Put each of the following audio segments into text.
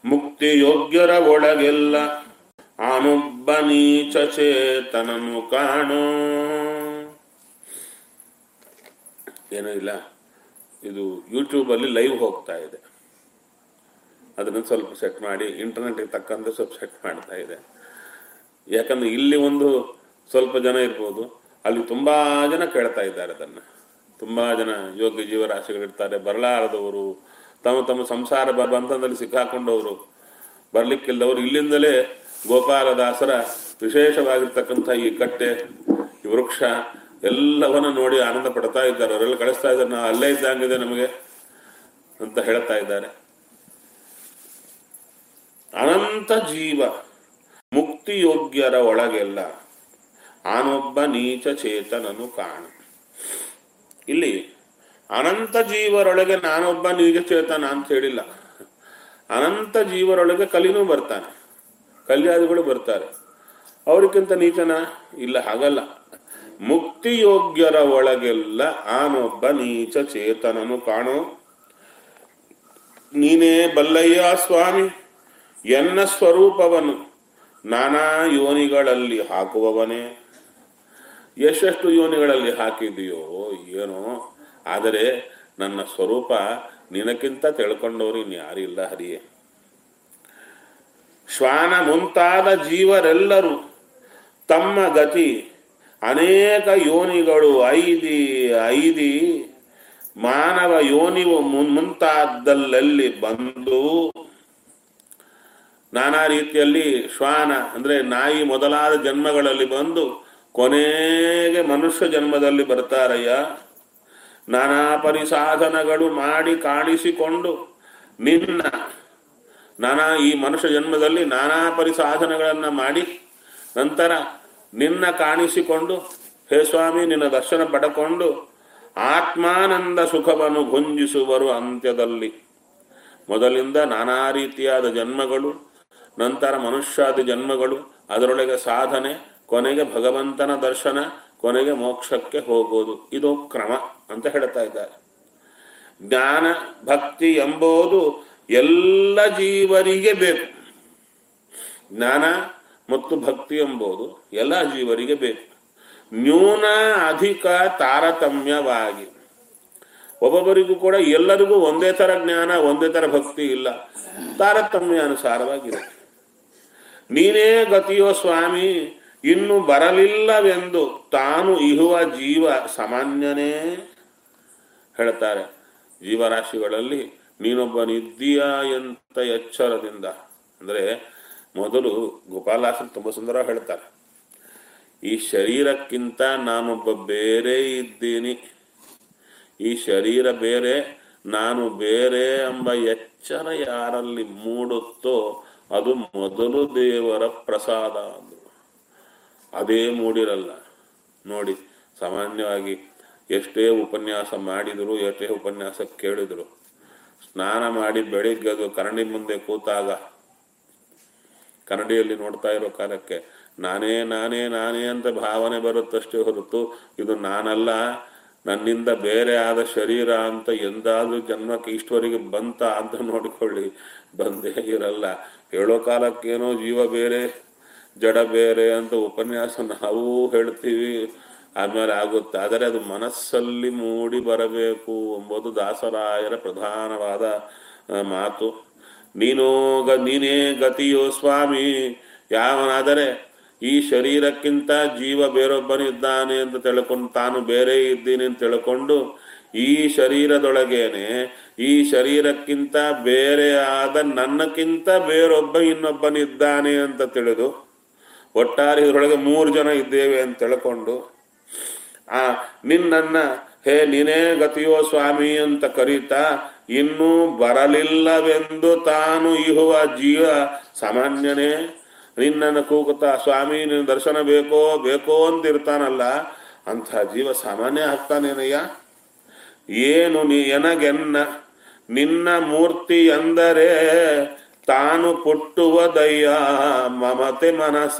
ಮುಕ್ತಿ ಯೋಗ್ಯರ ಒಳಗೆಲ್ಲ ಆನೊಬ್ಬ ನೀಚ ಚೇತನನು ಕಾಣೋ ಏನೂ ಇಲ್ಲ ಇದು ಯೂಟ್ಯೂಬಲ್ಲಿ ಲೈವ್ ಹೋಗ್ತಾ ಇದೆ ಅದನ್ನು ಸ್ವಲ್ಪ ಸೆಟ್ ಮಾಡಿ ಇಂಟರ್ನೆಟ್ಗೆ ತಕ್ಕಂತೆ ಸ್ವಲ್ಪ ಸೆಟ್ ಮಾಡ್ತಾ ಇದೆ ಯಾಕಂದ್ರೆ ಇಲ್ಲಿ ಒಂದು ಸ್ವಲ್ಪ ಜನ ಇರ್ಬೋದು ಅಲ್ಲಿ ತುಂಬಾ ಜನ ಕೇಳ್ತಾ ಇದ್ದಾರೆ ಅದನ್ನು ತುಂಬಾ ಜನ ಯೋಗ್ಯ ಜೀವರಾಶಿಗಳಿರ್ತಾರೆ ಬರಲಾರದವರು ತಮ್ಮ ತಮ್ಮ ಸಂಸಾರ ಬ- ಬಂಧನದಲ್ಲಿ ಸಿಕ್ಕಾಕೊಂಡವರು ಬರ್ಲಿಕ್ಕಿಲ್ಲದವರು ಇಲ್ಲಿಂದಲೇ ಗೋಪಾಲದಾಸರ ವಿಶೇಷವಾಗಿರ್ತಕ್ಕಂಥ ಈ ಕಟ್ಟೆ ಈ ವೃಕ್ಷ ಎಲ್ಲವನ್ನ ನೋಡಿ ಆನಂದ ಪಡ್ತಾ ಇದ್ದಾರೆ ಅವರೆಲ್ಲ ಕಳಿಸ್ತಾ ಇದ್ದಾರೆ ನಾವು ಅಲ್ಲೇ ಇದ್ದಂಗಿದೆ ನಮಗೆ ಅಂತ ಹೇಳ್ತಾ ಇದ್ದಾರೆ ಅನಂತ ಜೀವ ಮುಕ್ತಿಯೋಗ್ಯರ ಒಳಗೆಲ್ಲ ಆನೊಬ್ಬ ನೀಚ ಚೇತನನು ಕಾಣ ಇಲ್ಲಿ ಅನಂತ ಜೀವರೊಳಗೆ ನಾನೊಬ್ಬ ನೀಚ ಚೇತನ ಅಂತ ಹೇಳಿಲ್ಲ ಅನಂತ ಜೀವರೊಳಗೆ ಕಲಿನೂ ಬರ್ತಾನೆ ಕಲ್ಯಾದಿಗಳು ಬರ್ತಾರೆ ಅವರಿಗಿಂತ ನೀಚನ ಇಲ್ಲ ಹಾಗಲ್ಲ ಮುಕ್ತಿಯೋಗ್ಯರ ಒಳಗೆಲ್ಲ ಆನೊಬ್ಬ ನೀಚ ಚೇತನನು ಕಾಣೋ ನೀನೇ ಬಲ್ಲಯ್ಯ ಸ್ವಾಮಿ ಎನ್ನ ಸ್ವರೂಪವನ್ನು ನಾನಾ ಯೋನಿಗಳಲ್ಲಿ ಹಾಕುವವನೇ ಎಷ್ಟೆಷ್ಟು ಯೋನಿಗಳಲ್ಲಿ ಹಾಕಿದೆಯೋ ಏನೋ ಆದರೆ ನನ್ನ ಸ್ವರೂಪ ನಿನಕ್ಕಿಂತ ತಿಳ್ಕೊಂಡವರು ಇನ್ಯಾರಿಲ್ಲ ಹರಿಯೇ ಶ್ವಾನ ಮುಂತಾದ ಜೀವರೆಲ್ಲರೂ ತಮ್ಮ ಗತಿ ಅನೇಕ ಯೋನಿಗಳು ಐದಿ ಐದಿ ಮಾನವ ಯೋನಿವು ಮುನ್- ಮುಂತಾದಲ್ಲಲ್ಲಿ ಬಂದು ನಾನಾ ರೀತಿಯಲ್ಲಿ ಶ್ವಾನ ಅಂದ್ರೆ ನಾಯಿ ಮೊದಲಾದ ಜನ್ಮಗಳಲ್ಲಿ ಬಂದು ಕೊನೆಗೆ ಮನುಷ್ಯ ಜನ್ಮದಲ್ಲಿ ಬರ್ತಾರಯ್ಯ ನಾನಾ ಪರಿಸಾಧನಗಳು ಮಾಡಿ ಕಾಣಿಸಿಕೊಂಡು ನಿನ್ನ ನಾನಾ ಈ ಮನುಷ್ಯ ಜನ್ಮದಲ್ಲಿ ನಾನಾ ಪರಿಸಾಧನಗಳನ್ನ ಮಾಡಿ ನಂತರ ನಿನ್ನ ಕಾಣಿಸಿಕೊಂಡು ಹೇ ಸ್ವಾಮಿ ನಿನ್ನ ದರ್ಶನ ಪಡಕೊಂಡು ಆತ್ಮಾನಂದ ಸುಖವನ್ನು ಗುಂಜಿಸುವರು ಅಂತ್ಯದಲ್ಲಿ ಮೊದಲಿಂದ ನಾನಾ ರೀತಿಯಾದ ಜನ್ಮಗಳು ನಂತರ ಮನುಷ್ಯಾದಿ ಜನ್ಮಗಳು ಅದರೊಳಗೆ ಸಾಧನೆ ಕೊನೆಗೆ ಭಗವಂತನ ದರ್ಶನ ಕೊನೆಗೆ ಮೋಕ್ಷಕ್ಕೆ ಹೋಗೋದು ಇದು ಕ್ರಮ ಅಂತ ಹೇಳ್ತಾ ಇದ್ದಾರೆ ಜ್ಞಾನ ಭಕ್ತಿ ಎಂಬುದು ಎಲ್ಲ ಜೀವರಿಗೆ ಬೇಕು ಜ್ಞಾನ ಮತ್ತು ಭಕ್ತಿ ಎಂಬುದು ಎಲ್ಲ ಜೀವರಿಗೆ ಬೇಕು ನ್ಯೂನ ಅಧಿಕ ತಾರತಮ್ಯವಾಗಿ ಒಬ್ಬೊಬ್ಬರಿಗೂ ಕೂಡ ಎಲ್ಲರಿಗೂ ಒಂದೇ ತರ ಜ್ಞಾನ ಒಂದೇ ತರ ಭಕ್ತಿ ಇಲ್ಲ ತಾರತಮ್ಯ ಅನುಸಾರವಾಗಿದೆ ನೀನೇ ಗತಿಯೋ ಸ್ವಾಮಿ ಇನ್ನು ಬರಲಿಲ್ಲವೆಂದು ತಾನು ಇಹುವ ಜೀವ ಸಾಮಾನ್ಯನೇ ಹೇಳ್ತಾರೆ ಜೀವರಾಶಿಗಳಲ್ಲಿ ನೀನೊಬ್ಬನಿದ್ದೀಯಾ ಎಂತ ಎಚ್ಚರದಿಂದ ಅಂದ್ರೆ ಮೊದಲು ಗೋಪಾಲಾಸನ್ ತುಂಬಾ ಸುಂದರ ಹೇಳ್ತಾರೆ ಈ ಶರೀರಕ್ಕಿಂತ ನಾನೊಬ್ಬ ಬೇರೆ ಇದ್ದೀನಿ ಈ ಶರೀರ ಬೇರೆ ನಾನು ಬೇರೆ ಎಂಬ ಎಚ್ಚರ ಯಾರಲ್ಲಿ ಮೂಡುತ್ತೋ ಅದು ಮೊದಲು ದೇವರ ಪ್ರಸಾದ ಅಂದ್ರು ಅದೇ ಮೂಡಿರಲ್ಲ ನೋಡಿ ಸಾಮಾನ್ಯವಾಗಿ ಎಷ್ಟೇ ಉಪನ್ಯಾಸ ಮಾಡಿದ್ರು ಎಷ್ಟೇ ಉಪನ್ಯಾಸ ಕೇಳಿದ್ರು ಸ್ನಾನ ಮಾಡಿ ಬೆಳಿಗ್ಗೆ ಅದು ಕನ್ನಡಿ ಮುಂದೆ ಕೂತಾಗ ಕನ್ನಡಿಯಲ್ಲಿ ನೋಡ್ತಾ ಇರೋ ಕಾಲಕ್ಕೆ ನಾನೇ ನಾನೇ ನಾನೇ ಅಂತ ಭಾವನೆ ಬರುತ್ತಷ್ಟೇ ಹೊರತು ಇದು ನಾನಲ್ಲ ನನ್ನಿಂದ ಬೇರೆ ಆದ ಶರೀರ ಅಂತ ಎಂದಾದ್ರೂ ಜನ್ಮಕ್ಕೆ ಇಷ್ಟವರೆಗೆ ಬಂತ ಅಂತ ನೋಡಿಕೊಳ್ಳಿ ಬಂದೇ ಇರಲ್ಲ ಹೇಳೋ ಕಾಲಕ್ಕೇನೋ ಜೀವ ಬೇರೆ ಜಡ ಬೇರೆ ಅಂತ ಉಪನ್ಯಾಸ ನಾವು ಹೇಳ್ತೀವಿ ಆದ್ಮೇಲೆ ಆಗುತ್ತೆ ಆದರೆ ಅದು ಮನಸ್ಸಲ್ಲಿ ಮೂಡಿ ಬರಬೇಕು ಎಂಬುದು ದಾಸರಾಯರ ಪ್ರಧಾನವಾದ ಆ, ಮಾತು ನೀನೋ ಗ ನೀನೇ ಗತಿಯೋ ಸ್ವಾಮಿ ಯಾವನಾದರೆ ಈ ಶರೀರಕ್ಕಿಂತ ಜೀವ ಬೇರೊಬ್ಬನಿದ್ದಾನೆ ಅಂತ ತಿಳ್ಕೊಂಡು ತಾನು ಬೇರೆ ಇದ್ದೀನಿ ಅಂತ ತಿಳ್ಕೊಂಡು ಈ ಶರೀರದೊಳಗೇನೆ ಈ ಶರೀರಕ್ಕಿಂತ ಬೇರೆ ಆದ ನನ್ನಕ್ಕಿಂತ ಬೇರೊಬ್ಬ ಇನ್ನೊಬ್ಬನಿದ್ದಾನೆ ಅಂತ ತಿಳಿದು ಒಟ್ಟಾರೆ ಇದರೊಳಗೆ ಮೂರು ಜನ ಇದ್ದೇವೆ ಅಂತ ತಿಳ್ಕೊಂಡು ಆ ನಿನ್ನನ್ನ ಹೇ ನೀನೇ ಗತಿಯೋ ಸ್ವಾಮಿ ಅಂತ ಕರೀತಾ ಇನ್ನೂ ಬರಲಿಲ್ಲವೆಂದು ತಾನು ಇಹುವ ಜೀವ ಸಾಮಾನ್ಯನೇ ನಿನ್ನನ್ನು ಕೂಗುತ್ತಾ ಸ್ವಾಮಿ ನಿನ್ನ ದರ್ಶನ ಬೇಕೋ ಬೇಕೋ ಅಂತ ಇರ್ತಾನಲ್ಲ ಅಂಥ ಜೀವ ಸಾಮಾನ್ಯ ಆಗ್ತಾನೇನಯ್ಯ ಏನು ನೀ ಎನಗೆನ್ನ ನಿನ್ನ ಮೂರ್ತಿ ಎಂದರೆ ತಾನು ಪುಟ್ಟುವುದಯ್ಯ ಮಮತೆ ಮನಸ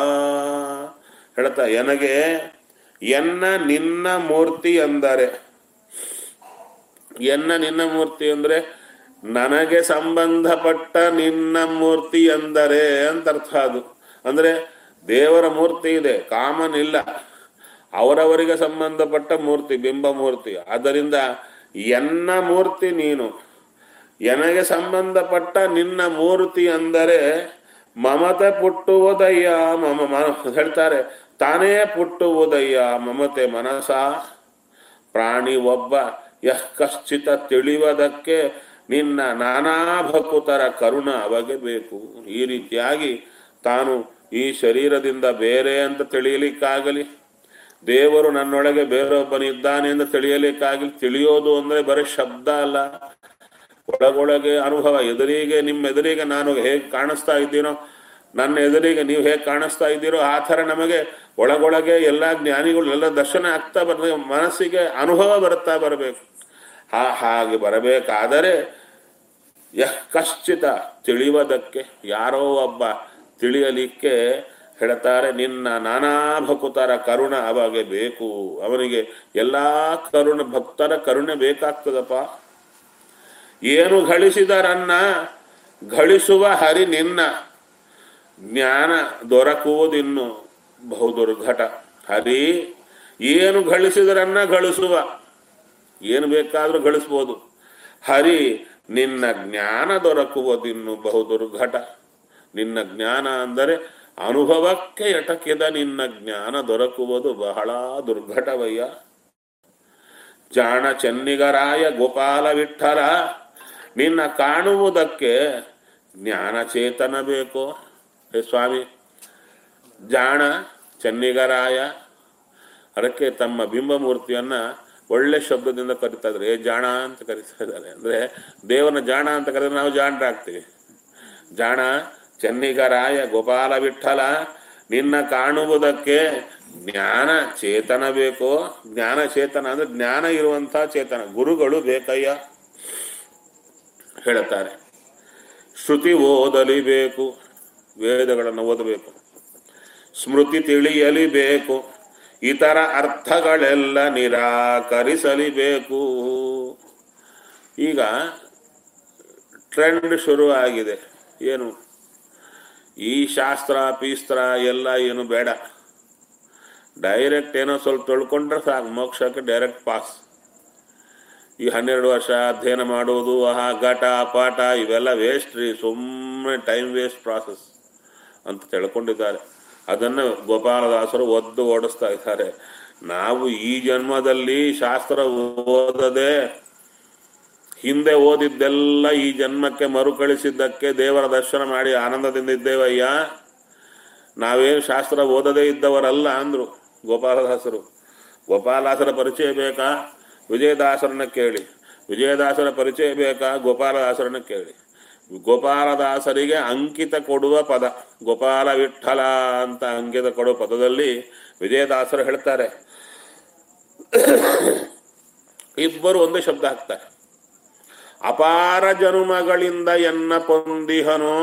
ಹೇಳ್ತಾ ಎನಗೆ ಎನ್ನ ನಿನ್ನ ಮೂರ್ತಿ ಎಂದರೆ ಎನ್ನ ನಿನ್ನ ಮೂರ್ತಿ ಅಂದ್ರೆ ನನಗೆ ಸಂಬಂಧಪಟ್ಟ ನಿನ್ನ ಮೂರ್ತಿ ಎಂದರೆ ಅಂತ ಅರ್ಥ ಅದು ಅಂದ್ರೆ ದೇವರ ಮೂರ್ತಿ ಇದೆ ಕಾಮನ್ ಇಲ್ಲ ಅವರವರಿಗೆ ಸಂಬಂಧಪಟ್ಟ ಮೂರ್ತಿ ಬಿಂಬ ಮೂರ್ತಿ ಆದ್ದರಿಂದ ಎನ್ನ ಮೂರ್ತಿ ನೀನು ನನಗೆ ಸಂಬಂಧಪಟ್ಟ ನಿನ್ನ ಮೂರ್ತಿ ಅಂದರೆ ಮಮತೆ ಪುಟ್ಟುವುದಯ್ಯ ಮಮ ಮ- ಹೇಳ್ತಾರೆ ತಾನೇ ಪುಟ್ಟುವುದಯ್ಯ ಮಮತೆ ಮನಸ ಪ್ರಾಣಿ ಒಬ್ಬ ಯಃ ಕಶ್ಚಿತ ತಿಳಿವದಕ್ಕೆ ನಿನ್ನ ನಾನಾ ಭಕುತರ ಕರುಣ ಅವಾಗ ಬೇಕು ಈ ರೀತಿಯಾಗಿ ತಾನು ಈ ಶರೀರದಿಂದ ಬೇರೆ ಅಂತ ತಿಳಿಯಲಿಕ್ಕಾಗಲಿ ದೇವರು ನನ್ನೊಳಗೆ ಬೇರೊಬ್ಬನಿದ್ದಾನೆ ಅಂತ ತಿಳಿಯಲಿಕ್ಕಾಗಲಿ ತಿಳಿಯೋದು ಅಂದ್ರೆ ಬರೀ ಶಬ್ದ ಅಲ್ಲ ಒಳಗೊಳಗೆ ಅನುಭವ ಎದುರಿಗೆ ನಿಮ್ಮ ಎದುರಿಗೆ ನಾನು ಹೇಗೆ ಕಾಣಿಸ್ತಾ ಇದ್ದೀನೋ ನನ್ನ ಎದುರಿಗೆ ನೀವು ಹೇಗೆ ಕಾಣಿಸ್ತಾ ಇದ್ದೀರೋ ಆ ಥರ ನಮಗೆ ಒಳಗೊಳಗೆ ಎಲ್ಲ ಜ್ಞಾನಿಗಳು ಎಲ್ಲ ದರ್ಶನ ಆಗ್ತಾ ಬರ್ತದೆ ಮನಸ್ಸಿಗೆ ಅನುಭವ ಬರ್ತಾ ಬರಬೇಕು ಹಾ ಹಾಗೆ ಬರಬೇಕಾದರೆ ಯಃ ಕಶ್ಚಿತ ತಿಳಿಯುವುದಕ್ಕೆ ಯಾರೋ ಒಬ್ಬ ತಿಳಿಯಲಿಕ್ಕೆ ಹೇಳ್ತಾರೆ ನಿನ್ನ ನಾನಾ ಭಕುತರ ಕರುಣ ಅವಾಗೆ ಬೇಕು ಅವನಿಗೆ ಎಲ್ಲಾ ಕರುಣ ಭಕ್ತರ ಕರುಣೆ ಬೇಕಾಗ್ತದಪ್ಪ ಏನು ಗಳಿಸಿದರನ್ನ ಗಳಿಸುವ ಹರಿ ನಿನ್ನ ಜ್ಞಾನ ದೊರಕುವುದಿನ್ನು ಬಹುದುರ್ಘಟ ಹರಿ ಏನು ಗಳಿಸಿದರನ್ನ ಗಳಿಸುವ ಏನು ಬೇಕಾದ್ರೂ ಗಳಿಸ್ಬೋದು ಹರಿ ನಿನ್ನ ಜ್ಞಾನ ದೊರಕುವುದಿನ್ನು ಬಹುದುರ್ಘಟ ನಿನ್ನ ಜ್ಞಾನ ಅಂದರೆ ಅನುಭವಕ್ಕೆ ಎಟಕಿದ ನಿನ್ನ ಜ್ಞಾನ ದೊರಕುವುದು ಬಹಳ ದುರ್ಘಟವಯ್ಯ ಜಾಣ ಚೆನ್ನಿಗರಾಯ ಗೋಪಾಲ ವಿಠಲ ನಿನ್ನ ಕಾಣುವುದಕ್ಕೆ ಜ್ಞಾನ ಚೇತನ ಬೇಕು ಹೇ ಸ್ವಾಮಿ ಜಾಣ ಚೆನ್ನಿಗರಾಯ ಅದಕ್ಕೆ ತಮ್ಮ ಬಿಂಬಮೂರ್ತಿಯನ್ನ ಒಳ್ಳೆ ಶಬ್ದದಿಂದ ಕರಿತಾ ಇದ್ದಾರೆ ಏ ಜಾಣ ಅಂತ ಕರಿತಾ ಇದ್ದಾರೆ ಅಂದ್ರೆ ದೇವನ ಜಾಣ ಅಂತ ಕರೆದ್ರೆ ನಾವು ಜಾಣರಾಗ್ತೀವಿ ಜಾಣ ಚೆನ್ನಿಗರಾಯ ಗೋಪಾಲ ವಿಠಲ ನಿನ್ನ ಕಾಣುವುದಕ್ಕೆ ಜ್ಞಾನ ಚೇತನ ಬೇಕು ಜ್ಞಾನ ಚೇತನ ಅಂದ್ರೆ ಜ್ಞಾನ ಇರುವಂತಹ ಚೇತನ ಗುರುಗಳು ಬೇಕಯ್ಯ ಹೇಳುತ್ತಾರೆ ಶ್ರುತಿ ಓದಲಿಬೇಕು ವೇದಗಳನ್ನು ಓದಬೇಕು ಸ್ಮೃತಿ ತಿಳಿಯಲಿಬೇಕು ಇತರ ಅರ್ಥಗಳೆಲ್ಲ ನಿರಾಕರಿಸಲಿಬೇಕು ಈಗ ಟ್ರೆಂಡ್ ಶುರು ಆಗಿದೆ ಏನು ಈ ಶಾಸ್ತ್ರ ಪೀಸ್ತ್ರ ಎಲ್ಲ ಏನು ಬೇಡ ಡೈರೆಕ್ಟ್ ಏನೋ ಸ್ವಲ್ಪ ತಿಳ್ಕೊಂಡ್ರೆ ಸಾಕು ಮೋಕ್ಷಕ್ಕೆ ಡೈರೆಕ್ಟ್ ಪಾಸ್ ಈ ಹನ್ನೆರಡು ವರ್ಷ ಅಧ್ಯಯನ ಮಾಡುವುದು ಆಹಾ ಘಟ ಪಾಠ ಇವೆಲ್ಲ ವೇಸ್ಟ್ ರೀ ಸುಮ್ಮನೆ ಟೈಮ್ ವೇಸ್ಟ್ ಪ್ರಾಸೆಸ್ ಅಂತ ತಿಳ್ಕೊಂಡಿದ್ದಾರೆ ಅದನ್ನು ಗೋಪಾಲದಾಸರು ಒದ್ದು ಓಡಿಸ್ತಾ ಇದ್ದಾರೆ ನಾವು ಈ ಜನ್ಮದಲ್ಲಿ ಶಾಸ್ತ್ರ ಓದದೆ ಹಿಂದೆ ಓದಿದ್ದೆಲ್ಲ ಈ ಜನ್ಮಕ್ಕೆ ಮರುಕಳಿಸಿದ್ದಕ್ಕೆ ದೇವರ ದರ್ಶನ ಮಾಡಿ ಆನಂದದಿಂದ ಇದ್ದೇವಯ್ಯ ನಾವೇನು ಶಾಸ್ತ್ರ ಓದದೇ ಇದ್ದವರಲ್ಲ ಅಂದ್ರು ಗೋಪಾಲದಾಸರು ಗೋಪಾಲದಾಸರ ಪರಿಚಯ ಬೇಕಾ ವಿಜಯದಾಸರನ್ನ ಕೇಳಿ ವಿಜಯದಾಸರ ಪರಿಚಯ ಬೇಕಾ ಗೋಪಾಲದಾಸರನ್ನ ಕೇಳಿ ಗೋಪಾಲದಾಸರಿಗೆ ಅಂಕಿತ ಕೊಡುವ ಪದ ಗೋಪಾಲ ವಿಠಲ ಅಂತ ಅಂಕಿತ ಕೊಡುವ ಪದದಲ್ಲಿ ವಿಜಯದಾಸರು ಹೇಳ್ತಾರೆ ಇಬ್ಬರು ಒಂದೇ ಶಬ್ದ ಹಾಕ್ತಾರೆ ಅಪಾರ ಜನುಮಗಳಿಂದ ಎನ್ನ ಪೊಂದಿಹನು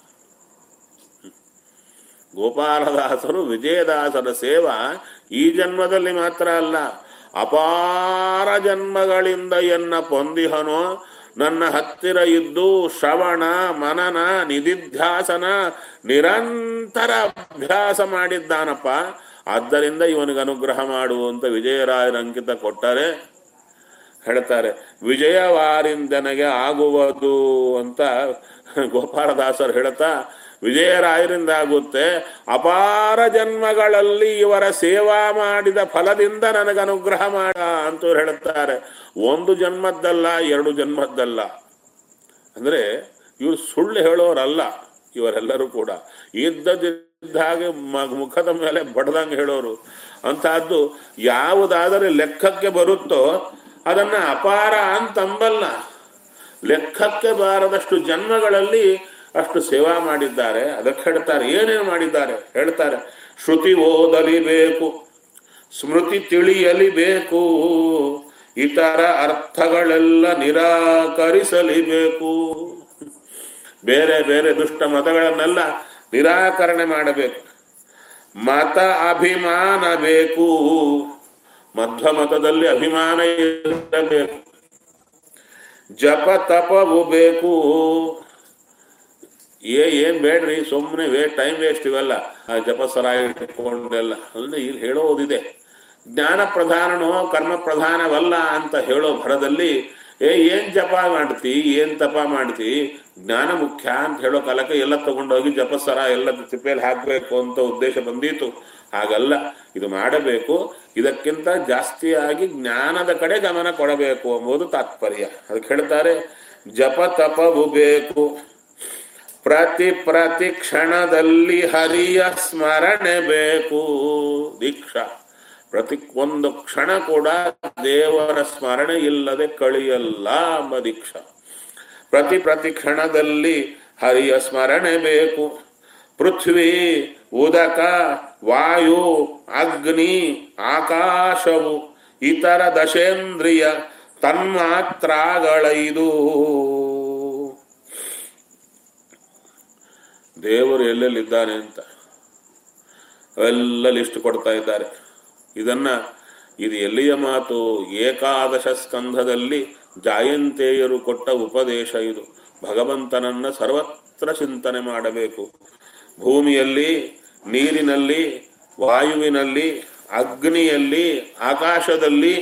ಗೋಪಾಲದಾಸರು ವಿಜಯದಾಸರ ಸೇವಾ ಈ ಜನ್ಮದಲ್ಲಿ ಮಾತ್ರ ಅಲ್ಲ ಅಪಾರ ಜನ್ಮಗಳಿಂದ ಎನ್ನ ಪೊಂದಿಹನು ನನ್ನ ಹತ್ತಿರ ಇದ್ದು ಶ್ರವಣ ಮನನ ನಿಧಿಧ್ಯಾಸನ ನಿರಂತರ ಅಭ್ಯಾಸ ಮಾಡಿದ್ದಾನಪ್ಪ ಆದ್ದರಿಂದ ಇವನಿಗೆ ಅನುಗ್ರಹ ಮಾಡುವಂತ ವಿಜಯರಾಯರ ಅಂಕಿತ ಕೊಟ್ಟರೆ ಹೇಳ್ತಾರೆ ವಿಜಯವಾರಿಂದನಗೆ ಆಗುವುದು ಅಂತ ಗೋಪಾಲದಾಸರು ಹೇಳ್ತಾ ವಿಜಯರಾಯರಿಂದ ಆಗುತ್ತೆ ಅಪಾರ ಜನ್ಮಗಳಲ್ಲಿ ಇವರ ಸೇವಾ ಮಾಡಿದ ಫಲದಿಂದ ನನಗೆ ಅನುಗ್ರಹ ಮಾಡ ಅಂತ ಹೇಳುತ್ತಾರೆ ಒಂದು ಜನ್ಮದ್ದಲ್ಲ ಎರಡು ಜನ್ಮದ್ದಲ್ಲ ಅಂದ್ರೆ ಇವರು ಸುಳ್ಳು ಹೇಳೋರಲ್ಲ ಇವರೆಲ್ಲರೂ ಕೂಡ ಇದ್ದದಿದ್ದ ಹಾಗೆ ಮ- ಮುಖದ ಮೇಲೆ ಬಡ್ದಂಗೆ ಹೇಳೋರು ಅಂತಹದ್ದು ಯಾವುದಾದರೆ ಲೆಕ್ಕಕ್ಕೆ ಬರುತ್ತೋ ಅದನ್ನ ಅಪಾರ ಅಂತಂಬಲ್ಲ ಲೆಕ್ಕಕ್ಕೆ ಬಾರದಷ್ಟು ಜನ್ಮಗಳಲ್ಲಿ ಅಷ್ಟು ಸೇವಾ ಮಾಡಿದ್ದಾರೆ ಅದಕ್ಕೆ ಹೇಳ್ತಾರೆ ಏನೇನು ಮಾಡಿದ್ದಾರೆ ಹೇಳ್ತಾರೆ ಶ್ರುತಿ ಓದಲಿಬೇಕು ಸ್ಮೃತಿ ತಿಳಿಯಲಿಬೇಕು ಇತರ ಅರ್ಥಗಳೆಲ್ಲ ನಿರಾಕರಿಸಲಿಬೇಕು ಬೇರೆ ಬೇರೆ ದುಷ್ಟ ಮತಗಳನ್ನೆಲ್ಲ ನಿರಾಕರಣೆ ಮಾಡಬೇಕು ಮತ ಅಭಿಮಾನ ಬೇಕು ಮಧ್ವ ಮತದಲ್ಲಿ ಅಭಿಮಾನ ಇರಬೇಕು ಜಪ ತಪವು ಬೇಕು ಏ ಏನ್ ಬೇಡ್ರಿ ಸುಮ್ಮನೆ ವೇ ಟೈಮ್ ವೇಸ್ಟ್ ಇವೆಲ್ಲ ಆ ಜಪಸರ ಇಟ್ಕೊಂಡೆಲ್ಲ ಅಂದ್ರೆ ಇಲ್ಲಿ ಹೇಳೋದಿದೆ ಜ್ಞಾನ ಪ್ರಧಾನನೋ ಕರ್ಮ ಪ್ರಧಾನವಲ್ಲ ಅಂತ ಹೇಳೋ ಭರದಲ್ಲಿ ಏ ಏನ್ ಜಪ ಮಾಡ್ತಿ ಏನ್ ತಪ ಮಾಡ್ತಿ ಜ್ಞಾನ ಮುಖ್ಯ ಅಂತ ಹೇಳೋ ಕಾಲಕ್ಕೆ ಎಲ್ಲ ತಗೊಂಡೋಗಿ ಜಪಸರ ಎಲ್ಲ ತಿಪ್ಪೇಲಿ ಹಾಕ್ಬೇಕು ಅಂತ ಉದ್ದೇಶ ಬಂದಿತ್ತು ಹಾಗಲ್ಲ ಇದು ಮಾಡಬೇಕು ಇದಕ್ಕಿಂತ ಜಾಸ್ತಿಯಾಗಿ ಜ್ಞಾನದ ಕಡೆ ಗಮನ ಕೊಡಬೇಕು ಎಂಬುದು ತಾತ್ಪರ್ಯ ಅದಕ್ಕೆ ಹೇಳ್ತಾರೆ ಜಪ ತಪವು ಬೇಕು ಪ್ರತಿ ಪ್ರತಿ ಕ್ಷಣದಲ್ಲಿ ಹರಿಯ ಸ್ಮರಣೆ ಬೇಕು ದೀಕ್ಷಾ ಪ್ರತಿ ಒಂದು ಕ್ಷಣ ಕೂಡ ದೇವರ ಸ್ಮರಣೆ ಇಲ್ಲದೆ ಕಳಿಯಲ್ಲ ಎಂಬ ದೀಕ್ಷಾ ಪ್ರತಿ ಪ್ರತಿ ಕ್ಷಣದಲ್ಲಿ ಹರಿಯ ಸ್ಮರಣೆ ಬೇಕು ಪೃಥ್ವಿ ಉದಕ ವಾಯು ಅಗ್ನಿ ಆಕಾಶವು ಇತರ ದಶೇಂದ್ರಿಯ ತನ್ಮಾತ್ರಗಳೈದು ದೇವರು ಎಲ್ಲೆಲ್ಲಿದ್ದಾನೆ ಅಂತ ಅವೆಲ್ಲ ಲಿಸ್ಟ್ ಕೊಡ್ತಾ ಇದ್ದಾರೆ ಇದನ್ನ ಇದು ಎಲ್ಲಿಯ ಮಾತು ಏಕಾದಶ ಸ್ಕಂಧದಲ್ಲಿ ಜಾಯಂತೇಯರು ಕೊಟ್ಟ ಉಪದೇಶ ಇದು ಭಗವಂತನನ್ನ ಸರ್ವತ್ರ ಚಿಂತನೆ ಮಾಡಬೇಕು ಭೂಮಿಯಲ್ಲಿ ನೀರಿನಲ್ಲಿ ವಾಯುವಿನಲ್ಲಿ ಅಗ್ನಿಯಲ್ಲಿ ಆಕಾಶದಲ್ಲಿ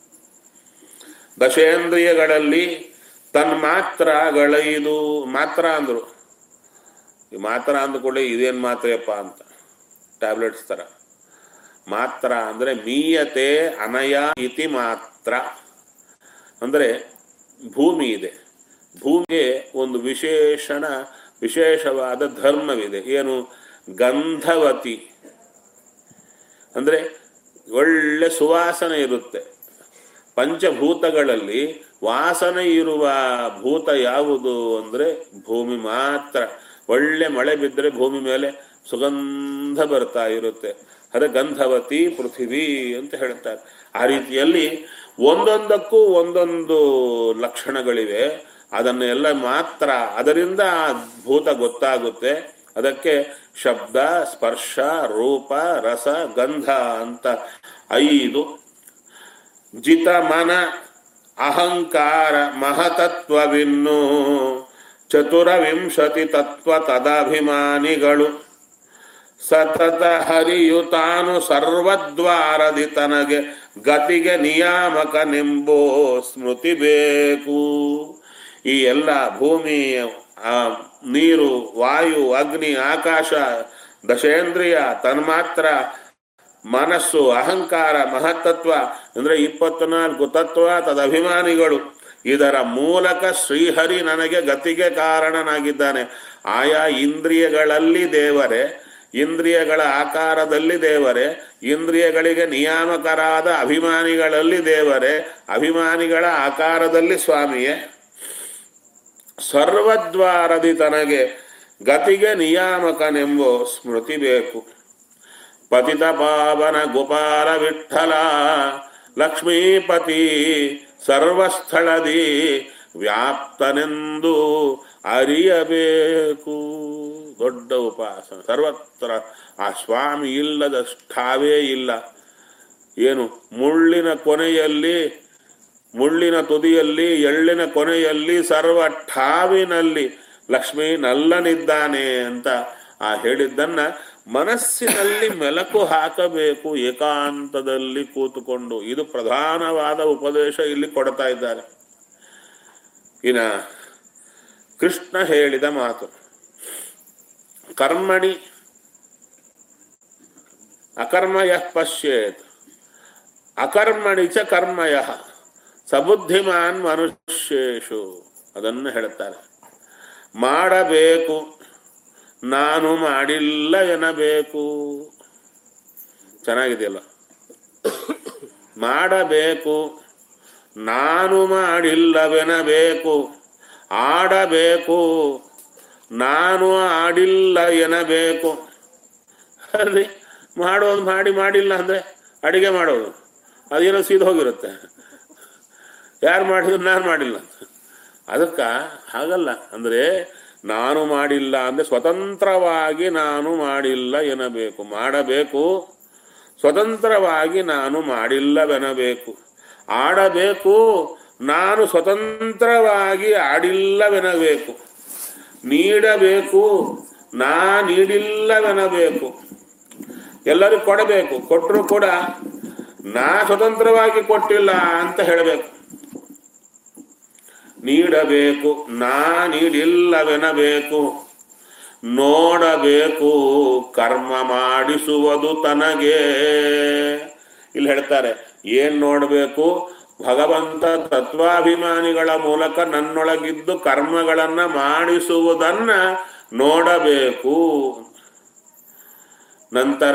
ದಶೇಂದ್ರಿಯಗಳಲ್ಲಿ ತನ್ಮಾತ್ರಗಳೈದು ಮಾತ್ರ ಅಂದ್ರು ಈ ಮಾತ್ರ ಅಂದ್ಕೊಳ್ಳಿ ಇದೇನ್ ಮಾತ್ರೆಯಪ್ಪ ಅಂತ ಟ್ಯಾಬ್ಲೆಟ್ಸ್ ತರ ಮಾತ್ರ ಅಂದ್ರೆ ಮೀಯತೆ ಅನಯ ಇತಿ ಮಾತ್ರ ಅಂದ್ರೆ ಭೂಮಿ ಇದೆ ಭೂಮಿಗೆ ಒಂದು ವಿಶೇಷಣ ವಿಶೇಷವಾದ ಧರ್ಮವಿದೆ ಏನು ಗಂಧವತಿ ಅಂದ್ರೆ ಒಳ್ಳೆ ಸುವಾಸನೆ ಇರುತ್ತೆ ಪಂಚಭೂತಗಳಲ್ಲಿ ವಾಸನೆ ಇರುವ ಭೂತ ಯಾವುದು ಅಂದ್ರೆ ಭೂಮಿ ಮಾತ್ರ ಒಳ್ಳೆ ಮಳೆ ಬಿದ್ದರೆ ಭೂಮಿ ಮೇಲೆ ಸುಗಂಧ ಬರ್ತಾ ಇರುತ್ತೆ ಅದೇ ಗಂಧವತಿ ಪೃಥಿವಿ ಅಂತ ಹೇಳ್ತಾರೆ ಆ ರೀತಿಯಲ್ಲಿ ಒಂದೊಂದಕ್ಕೂ ಒಂದೊಂದು ಲಕ್ಷಣಗಳಿವೆ ಅದನ್ನೆಲ್ಲ ಮಾತ್ರ ಅದರಿಂದ ಆ ಭೂತ ಗೊತ್ತಾಗುತ್ತೆ ಅದಕ್ಕೆ ಶಬ್ದ ಸ್ಪರ್ಶ ರೂಪ ರಸ ಗಂಧ ಅಂತ ಐದು ಜಿತ ಮನ ಅಹಂಕಾರ ಮಹತತ್ವವಿನ್ನು ಚತುರವಿಂಶತಿ ತತ್ವ ತದಭಿಮಾನಿಗಳು ಸತತ ಹರಿಯು ತಾನು ಸರ್ವದ್ವಾರದಿ ತನಗೆ ಗತಿಗೆ ನಿಯಾಮಕನೆಂಬೋ ಸ್ಮೃತಿ ಬೇಕು ಈ ಎಲ್ಲ ಭೂಮಿ ಆ, ನೀರು ವಾಯು ಅಗ್ನಿ ಆಕಾಶ ದಶೇಂದ್ರಿಯ ತನ್ಮಾತ್ರ ಮನಸ್ಸು ಅಹಂಕಾರ ಮಹತ್ತತ್ವ ಅಂದ್ರೆ ಇಪ್ಪತ್ನಾಲ್ಕು ತತ್ವ ತದಭಿಮಾನಿಗಳು ಇದರ ಮೂಲಕ ಶ್ರೀಹರಿ ನನಗೆ ಗತಿಗೆ ಕಾರಣನಾಗಿದ್ದಾನೆ ಆಯಾ ಇಂದ್ರಿಯಗಳಲ್ಲಿ ದೇವರೇ ಇಂದ್ರಿಯಗಳ ಆಕಾರದಲ್ಲಿ ದೇವರೇ ಇಂದ್ರಿಯಗಳಿಗೆ ನಿಯಾಮಕರಾದ ಅಭಿಮಾನಿಗಳಲ್ಲಿ ದೇವರೇ ಅಭಿಮಾನಿಗಳ ಆಕಾರದಲ್ಲಿ ಸ್ವಾಮಿಯೇ ಸರ್ವದ್ವಾರದಿ ತನಗೆ ಗತಿಗೆ ನಿಯಾಮಕನೆಂಬೋ ಸ್ಮೃತಿ ಬೇಕು ಪತಿತ ಪಾವನ ಗೋಪಾಲ ವಿಠಲ ಲಕ್ಷ್ಮೀಪತಿ ಸರ್ವಸ್ಥಳದಿ ವ್ಯಾಪ್ತನೆಂದು ಅರಿಯಬೇಕು ದೊಡ್ಡ ಉಪಾಸನೆ ಸರ್ವತ್ರ ಆ ಸ್ವಾಮಿ ಇಲ್ಲದ ಠಾವೇ ಇಲ್ಲ ಏನು ಮುಳ್ಳಿನ ಕೊನೆಯಲ್ಲಿ ಮುಳ್ಳಿನ ತುದಿಯಲ್ಲಿ ಎಳ್ಳಿನ ಕೊನೆಯಲ್ಲಿ ಸರ್ವ ಠಾವಿನಲ್ಲಿ ಲಕ್ಷ್ಮೀ ನಲ್ಲನಿದ್ದಾನೆ ಅಂತ ಆ ಹೇಳಿದ್ದನ್ನ ಮನಸ್ಸಿನಲ್ಲಿ ಮೆಲಕು ಹಾಕಬೇಕು ಏಕಾಂತದಲ್ಲಿ ಕೂತುಕೊಂಡು ಇದು ಪ್ರಧಾನವಾದ ಉಪದೇಶ ಇಲ್ಲಿ ಕೊಡ್ತಾ ಇದ್ದಾರೆ ಇನ್ನ ಕೃಷ್ಣ ಹೇಳಿದ ಮಾತು ಕರ್ಮಣಿ ಅಕರ್ಮಯ ಪಶ್ಯೇತ್ ಅಕರ್ಮಣಿ ಚ ಕರ್ಮಯ ಸಬುದ್ಧಿಮಾನ್ ಮನುಷ್ಯೇಶು ಅದನ್ನು ಹೇಳುತ್ತಾರೆ ಮಾಡಬೇಕು ನಾನು ಮಾಡಿಲ್ಲ ಎನ್ನಬೇಕು ಚೆನ್ನಾಗಿದೆಯಲ್ಲ ಮಾಡಬೇಕು ನಾನು ಮಾಡಿಲ್ಲವೆನಬೇಕು ಆಡಬೇಕು ನಾನು ಆಡಿಲ್ಲ ಎನ್ನಬೇಕು ಅಲ್ರಿ ಮಾಡೋದು ಮಾಡಿ ಮಾಡಿಲ್ಲ ಅಂದ್ರೆ ಅಡಿಗೆ ಮಾಡೋದು ಅದೇನೋ ಸೀದ್ ಹೋಗಿರುತ್ತೆ ಯಾರು ಮಾಡಿದ್ರು ನಾನು ಮಾಡಿಲ್ಲ ಅದಕ್ಕ ಹಾಗಲ್ಲ ಅಂದ್ರೆ ನಾನು ಮಾಡಿಲ್ಲ ಅಂದ್ರೆ ಸ್ವತಂತ್ರವಾಗಿ ನಾನು ಮಾಡಿಲ್ಲ ಎನ್ನಬೇಕು ಮಾಡಬೇಕು ಸ್ವತಂತ್ರವಾಗಿ ನಾನು ಮಾಡಿಲ್ಲವೆನಬೇಕು ಆಡಬೇಕು ನಾನು ಸ್ವತಂತ್ರವಾಗಿ ಆಡಿಲ್ಲವೆನಬೇಕು ನೀಡಬೇಕು ನಾ ನೀಡಿಲ್ಲವೆನಬೇಕು ಎಲ್ಲರಿಗೂ ಕೊಡಬೇಕು ಕೊಟ್ಟರು ಕೂಡ ನಾ ಸ್ವತಂತ್ರವಾಗಿ ಕೊಟ್ಟಿಲ್ಲ ಅಂತ ಹೇಳಬೇಕು ನೀಡಬೇಕು ನಾ ನೀಡಿಲ್ಲವೆನಬೇಕು ನೋಡಬೇಕು ಕರ್ಮ ಮಾಡಿಸುವುದು ತನಗೆ ಇಲ್ಲಿ ಹೇಳ್ತಾರೆ ಏನ್ ನೋಡಬೇಕು ಭಗವಂತ ತತ್ವಾಭಿಮಾನಿಗಳ ಮೂಲಕ ನನ್ನೊಳಗಿದ್ದು ಕರ್ಮಗಳನ್ನ ಮಾಡಿಸುವುದನ್ನ ನೋಡಬೇಕು ನಂತರ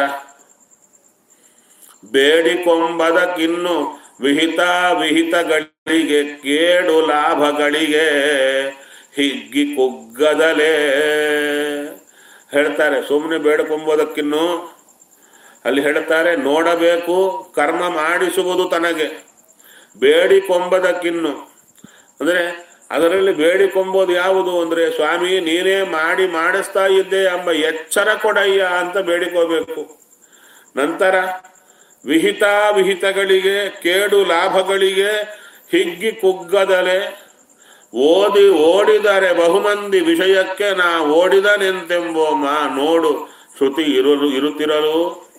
ಬೇಡಿಕೊಂಬದಕ್ಕಿನ್ನು ವಿಹಿತ ವಿಹಿತಗಳಿಗೆ ಕೇಡು ಲಾಭಗಳಿಗೆ ಹಿಗ್ಗಿ ಕುಗ್ಗದಲೇ ಹೇಳ್ತಾರೆ ಸುಮ್ಮನೆ ಬೇಡಿಕೊಂಬೋದಕ್ಕಿನ್ನು ಅಲ್ಲಿ ಹೇಳ್ತಾರೆ ನೋಡಬೇಕು ಕರ್ಮ ಮಾಡಿಸುವುದು ತನಗೆ ಬೇಡಿಕೊಂಬದಕ್ಕಿನ್ನು ಅಂದ್ರೆ ಅದರಲ್ಲಿ ಬೇಡಿಕೊಂಬೋದು ಯಾವುದು ಅಂದ್ರೆ ಸ್ವಾಮಿ ನೀನೇ ಮಾಡಿ ಮಾಡಿಸ್ತಾ ಇದ್ದೆ ಎಂಬ ಎಚ್ಚರ ಕೊಡಯ್ಯ ಅಂತ ಬೇಡಿಕೋಬೇಕು ನಂತರ ವಿಹಿತ ವಿಹಿತಗಳಿಗೆ ಕೇಡು ಲಾಭಗಳಿಗೆ ಹಿಗ್ಗಿ ಕುಗ್ಗದಲೆ ಓದಿ ಓಡಿದರೆ ಬಹುಮಂದಿ ವಿಷಯಕ್ಕೆ ನಾ ಓಡಿದನೆಂತೆಂಬೋ ಮಾ ನೋಡು ಶ್ರುತಿ ಇರಲು ಇರುತ್ತಿರಲು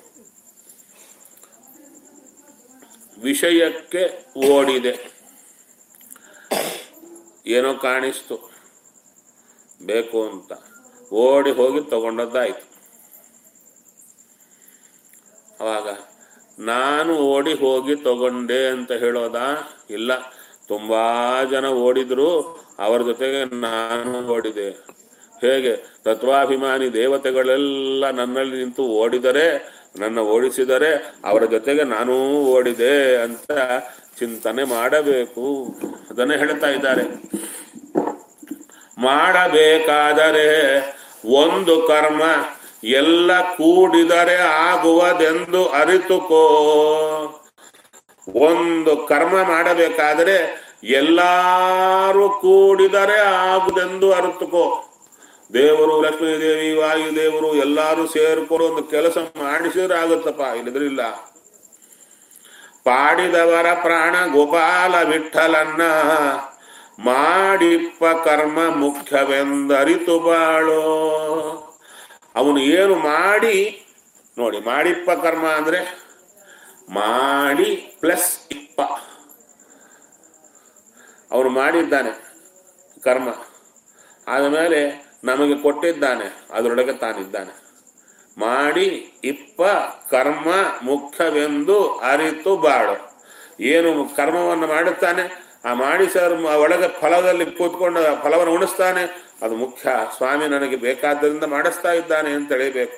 ವಿಷಯಕ್ಕೆ ಓಡಿದೆ ಏನೋ ಕಾಣಿಸ್ತು ಬೇಕು ಅಂತ ಓಡಿ ಹೋಗಿ ತಗೊಂಡದ್ದಾಯ್ತು ಅವಾಗ ನಾನು ಓಡಿ ಹೋಗಿ ತಗೊಂಡೆ ಅಂತ ಹೇಳೋದಾ ಇಲ್ಲ ತುಂಬಾ ಜನ ಓಡಿದ್ರು ಅವರ ಜೊತೆಗೆ ನಾನು ಓಡಿದೆ ಹೇಗೆ ತತ್ವಾಭಿಮಾನಿ ದೇವತೆಗಳೆಲ್ಲ ನನ್ನಲ್ಲಿ ನಿಂತು ಓಡಿದರೆ ನನ್ನ ಓಡಿಸಿದರೆ ಅವರ ಜೊತೆಗೆ ನಾನೂ ಓಡಿದೆ ಅಂತ ಚಿಂತನೆ ಮಾಡಬೇಕು ಅದನ್ನೇ ಹೇಳ್ತಾ ಇದ್ದಾರೆ ಮಾಡಬೇಕಾದರೆ ಒಂದು ಕರ್ಮ ಎಲ್ಲ ಕೂಡಿದರೆ ಆಗುವುದೆಂದು ಅರಿತುಕೋ ಒಂದು ಕರ್ಮ ಮಾಡಬೇಕಾದರೆ ಎಲ್ಲಾರು ಕೂಡಿದರೆ ಆಗುದೆಂದು ಅರಿತುಕೋ ದೇವರು ಲಕ್ಷ್ಮೀದೇವಿ ವಾಯುದೇವರು ಎಲ್ಲಾರು ಸೇರ್ಕೊಂಡು ಒಂದು ಕೆಲಸ ಮಾಡಿಸಿದ್ರೆ ಆಗುತ್ತಪ್ಪ ಇಲ್ಲದ್ರೆ ಇಲ್ಲ ಪಾಡಿದವರ ಪ್ರಾಣ ಗೋಪಾಲ ವಿಠಲನ್ನ ಮಾಡಿಪ್ಪ ಕರ್ಮ ಮುಖ್ಯವೆಂದರಿತು ಬಾಳೋ ಅವನು ಏನು ಮಾಡಿ ನೋಡಿ ಮಾಡಿಪ್ಪ ಕರ್ಮ ಅಂದ್ರೆ ಮಾಡಿ ಪ್ಲಸ್ ಇಪ್ಪ ಅವನು ಮಾಡಿದ್ದಾನೆ ಕರ್ಮ ಆದಮೇಲೆ ನಮಗೆ ಕೊಟ್ಟಿದ್ದಾನೆ ಅದರೊಳಗೆ ತಾನಿದ್ದಾನೆ ಮಾಡಿ ಇಪ್ಪ ಕರ್ಮ ಮುಖ್ಯವೆಂದು ಅರಿತು ಬಾಳು ಏನು ಕರ್ಮವನ್ನು ಮಾಡುತ್ತಾನೆ ಆ ಮಾಡಿ ಸರ್ ಒಳಗೆ ಫಲದಲ್ಲಿ ಕೂತ್ಕೊಂಡು ಆ ಫಲವನ್ನು ಉಣಿಸ್ತಾನೆ ಅದು ಮುಖ್ಯ ಸ್ವಾಮಿ ನನಗೆ ಬೇಕಾದ್ದರಿಂದ ಮಾಡಿಸ್ತಾ ಇದ್ದಾನೆ ಅಂತ ತಿಳಿಬೇಕು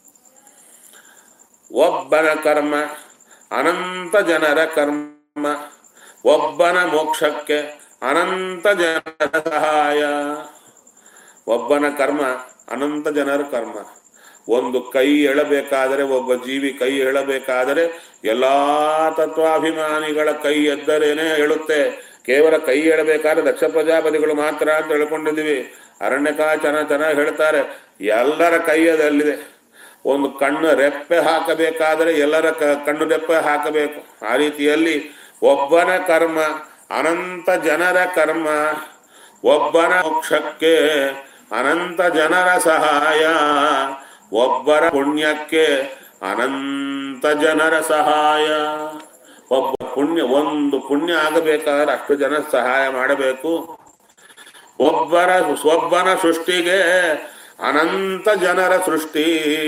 ಒಬ್ಬನ ಕರ್ಮ ಅನಂತ ಜನರ ಕರ್ಮ ಒಬ್ಬನ ಮೋಕ್ಷಕ್ಕೆ ಅನಂತ ಜನರ ಸಹಾಯ ಒಬ್ಬನ ಕರ್ಮ ಅನಂತ ಜನರ ಕರ್ಮ ಒಂದು ಕೈ ಎಳಬೇಕಾದರೆ ಒಬ್ಬ ಜೀವಿ ಕೈ ಎಳಬೇಕಾದರೆ ಎಲ್ಲಾ ತತ್ವಾಭಿಮಾನಿಗಳ ಕೈ ಎದ್ದರೇನೆ ಹೇಳುತ್ತೆ ಕೇವಲ ಕೈ ಎಳಬೇಕಾದ್ರೆ ದಕ್ಷ ಪ್ರಜಾಪತಿಗಳು ಮಾತ್ರ ಅಂತ ಹೇಳ್ಕೊಂಡಿದ್ದೀವಿ ಅರಣ್ಯಕಾಚನ ಚೆನ್ನಾಗಿ ಹೇಳ್ತಾರೆ ಎಲ್ಲರ ಕೈಯದಲ್ಲಿದೆ ಒಂದು ಕಣ್ಣು ರೆಪ್ಪೆ ಹಾಕಬೇಕಾದರೆ ಎಲ್ಲರ ಕ- ಕಣ್ಣು ರೆಪ್ಪೆ ಹಾಕಬೇಕು ಆ ರೀತಿಯಲ್ಲಿ ಒಬ್ಬನ ಕರ್ಮ ಅನಂತ ಜನರ ಕರ್ಮ ಒಬ್ಬನ ಮೋಕ್ಷಕ್ಕೆ ಅನಂತ ಜನರ ಸಹಾಯ ಒಬ್ಬರ ಪುಣ್ಯಕ್ಕೆ ಅನಂತ ಜನರ ಸಹಾಯ ಒಬ್ಬ ಪುಣ್ಯ ಒಂದು ಪುಣ್ಯ ಆಗಬೇಕಾದ್ರೆ ಅಷ್ಟು ಜನ ಸಹಾಯ ಮಾಡಬೇಕು ಒಬ್ಬರ ಒಬ್ಬನ ಸೃಷ್ಟಿಗೆ ಅನಂತ ಜನರ ಸೃಷ್ಟಿ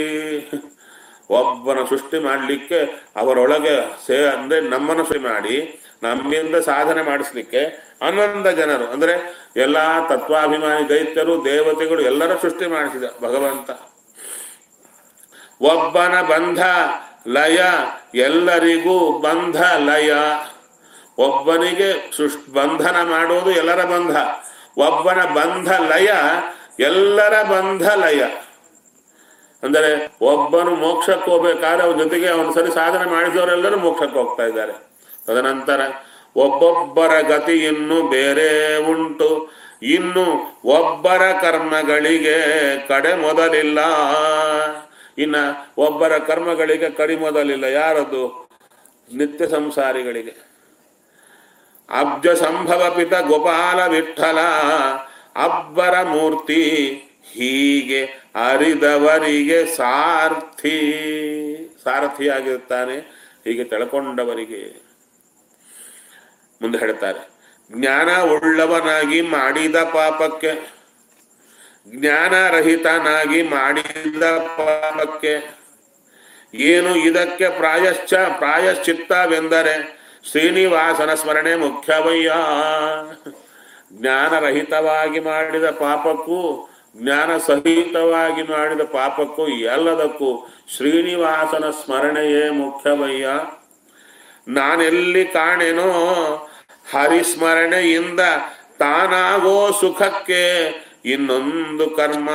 ಒಬ್ಬನ ಸೃಷ್ಟಿ ಮಾಡಲಿಕ್ಕೆ ಅವರೊಳಗೆ ಸೇ ಅಂದ್ರೆ ನಮ್ಮನ್ನು ಸೃಷ್ಟಿ ಮಾಡಿ ನಮ್ಮಿಂದ ಸಾಧನೆ ಮಾಡಿಸ್ಲಿಕ್ಕೆ ಅನಂತ ಜನರು ಅಂದ್ರೆ ಎಲ್ಲಾ ತತ್ವಾಭಿಮಾನಿ ದೈತ್ಯರು ದೇವತೆಗಳು ಎಲ್ಲರ ಸೃಷ್ಟಿ ಮಾಡಿಸಿದ ಭಗವಂತ ಒಬ್ಬನ ಬಂಧ ಲಯ ಎಲ್ಲರಿಗೂ ಬಂಧ ಲಯ ಒಬ್ಬನಿಗೆ ಸೃಷ್ ಬಂಧನ ಮಾಡುವುದು ಎಲ್ಲರ ಬಂಧ ಒಬ್ಬನ ಬಂಧ ಲಯ ಎಲ್ಲರ ಬಂಧ ಲಯ ಅಂದರೆ ಒಬ್ಬನು ಮೋಕ್ಷಕ್ಕೆ ಹೋಗ್ಬೇಕಾದ್ರೆ ಅವನ ಜೊತೆಗೆ ಅವನ ಸರಿ ಸಾಧನೆ ಮಾಡಿದವರೆಲ್ಲರೂ ಮೋಕ್ಷಕ್ಕೆ ಹೋಗ್ತಾ ಇದ್ದಾರೆ ತದನಂತರ ಒಬ್ಬೊಬ್ಬರ ಗತಿ ಇನ್ನು ಬೇರೆ ಉಂಟು ಇನ್ನು ಒಬ್ಬರ ಕರ್ಮಗಳಿಗೆ ಕಡೆ ಮೊದಲಿಲ್ಲ ಇನ್ನ ಒಬ್ಬರ ಕರ್ಮಗಳಿಗೆ ಕಡಿ ಮೊದಲಿಲ್ಲ ಯಾರದು ನಿತ್ಯ ಸಂಸಾರಿಗಳಿಗೆ ಅಬ್ಜ ಸಂಭವ ಪಿತ ಗೋಪಾಲ ವಿಠಲ ಅಬ್ಬರ ಮೂರ್ತಿ ಹೀಗೆ ಅರಿದವರಿಗೆ ಸಾರ್ಥಿ ಸಾರಥಿಯಾಗಿರ್ತಾನೆ ಹೀಗೆ ತಿಳ್ಕೊಂಡವರಿಗೆ ಮುಂದೆ ಹೇಳ್ತಾರೆ ಜ್ಞಾನ ಉಳ್ಳವನಾಗಿ ಮಾಡಿದ ಪಾಪಕ್ಕೆ ಜ್ಞಾನರಹಿತನಾಗಿ ಮಾಡಿದ ಪಾಪಕ್ಕೆ ಏನು ಇದಕ್ಕೆ ಪ್ರಾಯಶ್ಚ ಪ್ರಾಯಶ್ಚಿತ್ತವೆಂದರೆ ಶ್ರೀನಿವಾಸನ ಸ್ಮರಣೆ ಮುಖ್ಯವಯ್ಯ ಜ್ಞಾನರಹಿತವಾಗಿ ಮಾಡಿದ ಪಾಪಕ್ಕೂ ಜ್ಞಾನ ಸಹಿತವಾಗಿ ಮಾಡಿದ ಪಾಪಕ್ಕೂ ಎಲ್ಲದಕ್ಕೂ ಶ್ರೀನಿವಾಸನ ಸ್ಮರಣೆಯೇ ಮುಖ್ಯವಯ್ಯ ನಾನೆಲ್ಲಿ ಕಾಣೆನೋ ಹರಿಸ್ಮರಣೆಯಿಂದ ತಾನಾಗೋ ಸುಖಕ್ಕೆ ಇನ್ನೊಂದು ಕರ್ಮ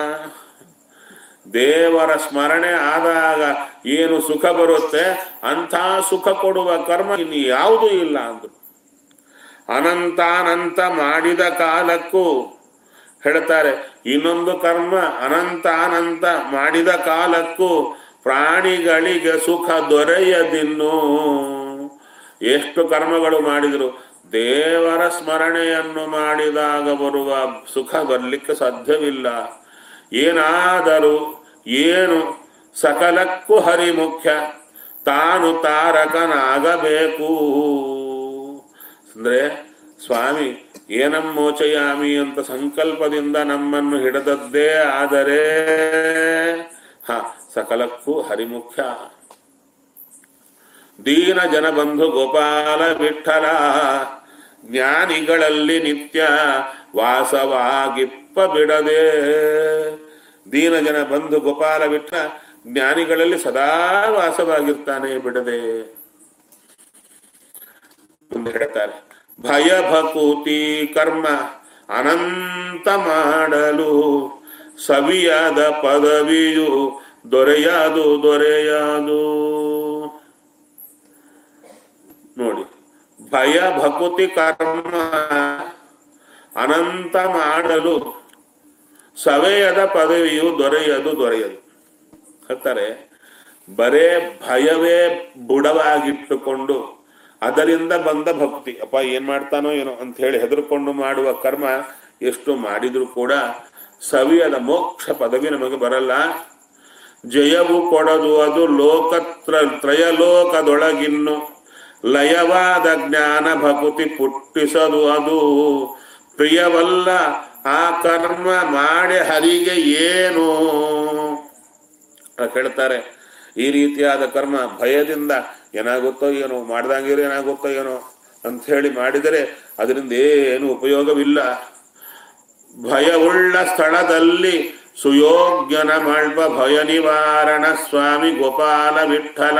ದೇವರ ಸ್ಮರಣೆ ಆದಾಗ ಏನು ಸುಖ ಬರುತ್ತೆ ಅಂಥ ಸುಖ ಕೊಡುವ ಕರ್ಮ ಇನ್ನು ಯಾವುದೂ ಇಲ್ಲ ಅಂದ್ರು ಅನಂತಾನಂತ ಮಾಡಿದ ಕಾಲಕ್ಕೂ ಹೇಳ್ತಾರೆ ಇನ್ನೊಂದು ಕರ್ಮ ಅನಂತಾನಂತ ಮಾಡಿದ ಕಾಲಕ್ಕೂ ಪ್ರಾಣಿಗಳಿಗೆ ಸುಖ ದೊರೆಯದಿನ್ನು ಎಷ್ಟು ಕರ್ಮಗಳು ಮಾಡಿದರು ದೇವರ ಸ್ಮರಣೆಯನ್ನು ಮಾಡಿದಾಗ ಬರುವ ಸುಖ ಬರಲಿಕ್ಕೆ ಸಾಧ್ಯವಿಲ್ಲ ಏನಾದರೂ ಏನು ಸಕಲಕ್ಕೂ ಹರಿ ಮುಖ್ಯ ತಾನು ತಾರಕನಾಗಬೇಕು ಅಂದ್ರೆ ಸ್ವಾಮಿ ಏನಮ್ಮೋಚಯಾಮಿ ಅಂತ ಸಂಕಲ್ಪದಿಂದ ನಮ್ಮನ್ನು ಹಿಡಿದದ್ದೇ ಆದರೆ ಹ ಸಕಲಕ್ಕೂ ಹರಿಮುಖ್ಯ ದೀನ ಜನಬಂಧು ಗೋಪಾಲ ವಿಠಲ ಜ್ಞಾನಿಗಳಲ್ಲಿ ನಿತ್ಯ ವಾಸವಾಗಿಪ್ಪ ಬಿಡದೆ ದೀನ ಜನ ಬಂಧು ಗೋಪಾಲ ವಿಠ ಜ್ಞಾನಿಗಳಲ್ಲಿ ಸದಾ ವಾಸವಾಗಿರ್ತಾನೆ ಬಿಡದೆ ಮುಂದೆ ಹೇಳ್ತಾರೆ ಭಯ ಭಕೂತಿ ಕರ್ಮ ಅನಂತ ಮಾಡಲು ಸವಿಯಾದ ಪದವಿಯು ದೊರೆಯದು ದೊರೆಯದು ನೋಡಿ ಭಯ ಭಕುತಿ ಕರ್ಮ ಅನಂತ ಮಾಡಲು ಸವೆಯದ ಪದವಿಯು ದೊರೆಯದು ದೊರೆಯದು ಹೇಳ್ತಾರೆ ಬರೇ ಭಯವೇ ಬುಡವಾಗಿಟ್ಟುಕೊಂಡು ಅದರಿಂದ ಬಂದ ಭಕ್ತಿ ಅಪ್ಪ ಏನ್ ಮಾಡ್ತಾನೋ ಏನೋ ಅಂತ ಹೇಳಿ ಹೆದರ್ಕೊಂಡು ಮಾಡುವ ಕರ್ಮ ಎಷ್ಟು ಮಾಡಿದ್ರು ಕೂಡ ಸವಿಯದ ಮೋಕ್ಷ ಪದವಿ ನಮಗೆ ಬರಲ್ಲ ಜಯವು ಕೊಡದು ಅದು ಲೋಕತ್ರ ತ್ರಯಲೋಕದೊಳಗಿನ್ನು ಲಯವಾದ ಜ್ಞಾನ ಭಕುತಿ ಪುಟ್ಟಿಸದು ಅದು ಪ್ರಿಯವಲ್ಲ ಆ ಕರ್ಮ ಮಾಡಿ ಹರಿಗೆ ಏನು ಅಂತ ಹೇಳ್ತಾರೆ ಈ ರೀತಿಯಾದ ಕರ್ಮ ಭಯದಿಂದ ಏನಾಗುತ್ತೋ ಏನೋ ಮಾಡ್ದಂಗಿರೋ ಏನಾಗುತ್ತೋ ಏನೋ ಅಂತ ಹೇಳಿ ಮಾಡಿದರೆ ಅದರಿಂದ ಏನು ಉಪಯೋಗವಿಲ್ಲ ಭಯವುಳ್ಳ ಸ್ಥಳದಲ್ಲಿ ಸುಯೋಗ್ಯನ ಮಲ್ಪ ಭಯ ನಿವಾರಣ ಸ್ವಾಮಿ ಗೋಪಾಲ ವಿಠಲ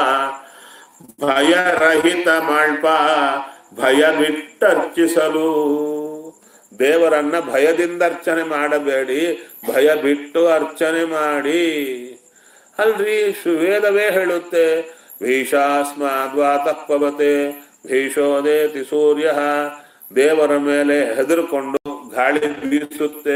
ಭಯರಹಿತ ಮಾಳ್ಪ ಭಯ ಬಿಟ್ಟರ್ಚಿಸಲು ದೇವರನ್ನ ಭಯದಿಂದ ಅರ್ಚನೆ ಮಾಡಬೇಡಿ ಭಯ ಬಿಟ್ಟು ಅರ್ಚನೆ ಮಾಡಿ ಅಲ್ರಿ ವೇದವೇ ಹೇಳುತ್ತೆ ಭೀಷಾಸ್ಮಾದ್ವಾತಪ್ಪವತೆ ಭೀಷೋದೇತಿ ಸೂರ್ಯ ದೇವರ ಮೇಲೆ ಹೆದರ್ಕೊಂಡು ಗಾಳಿ ಬೀಸುತ್ತೆ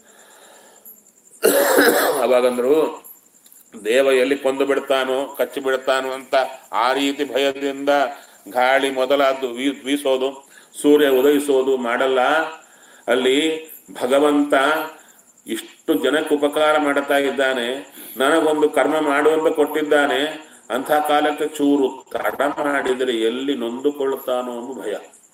ಅವಾಗಂದ್ರು ದೇವ ಎಲ್ಲಿ ಕೊಂದು ಬಿಡ್ತಾನೋ ಕಚ್ಚಿ ಬಿಡ್ತಾನೋ ಅಂತ ಆ ರೀತಿ ಭಯದಿಂದ ಗಾಳಿ ಮೊದಲಾದ್ದು ವೀ- ಬೀಸೋದು ಸೂರ್ಯ ಉದಯಿಸೋದು ಮಾಡಲ್ಲ ಅಲ್ಲಿ ಭಗವಂತ ಇಷ್ಟು ಜನಕ್ಕೆ ಉಪಕಾರ ಮಾಡುತ್ತಾ ಇದ್ದಾನೆ ನನಗೊಂದು ಕರ್ಮ ಮಾಡುವಂತ ಕೊಟ್ಟಿದ್ದಾನೆ ಅಂಥ ಕಾಲಕ್ಕೆ ಚೂರು ತಡ ಮಾಡಿದರೆ ಎಲ್ಲಿ ನೊಂದುಕೊಳ್ಳುತ್ತಾನೋ ಅನ್ನೋ ಭಯ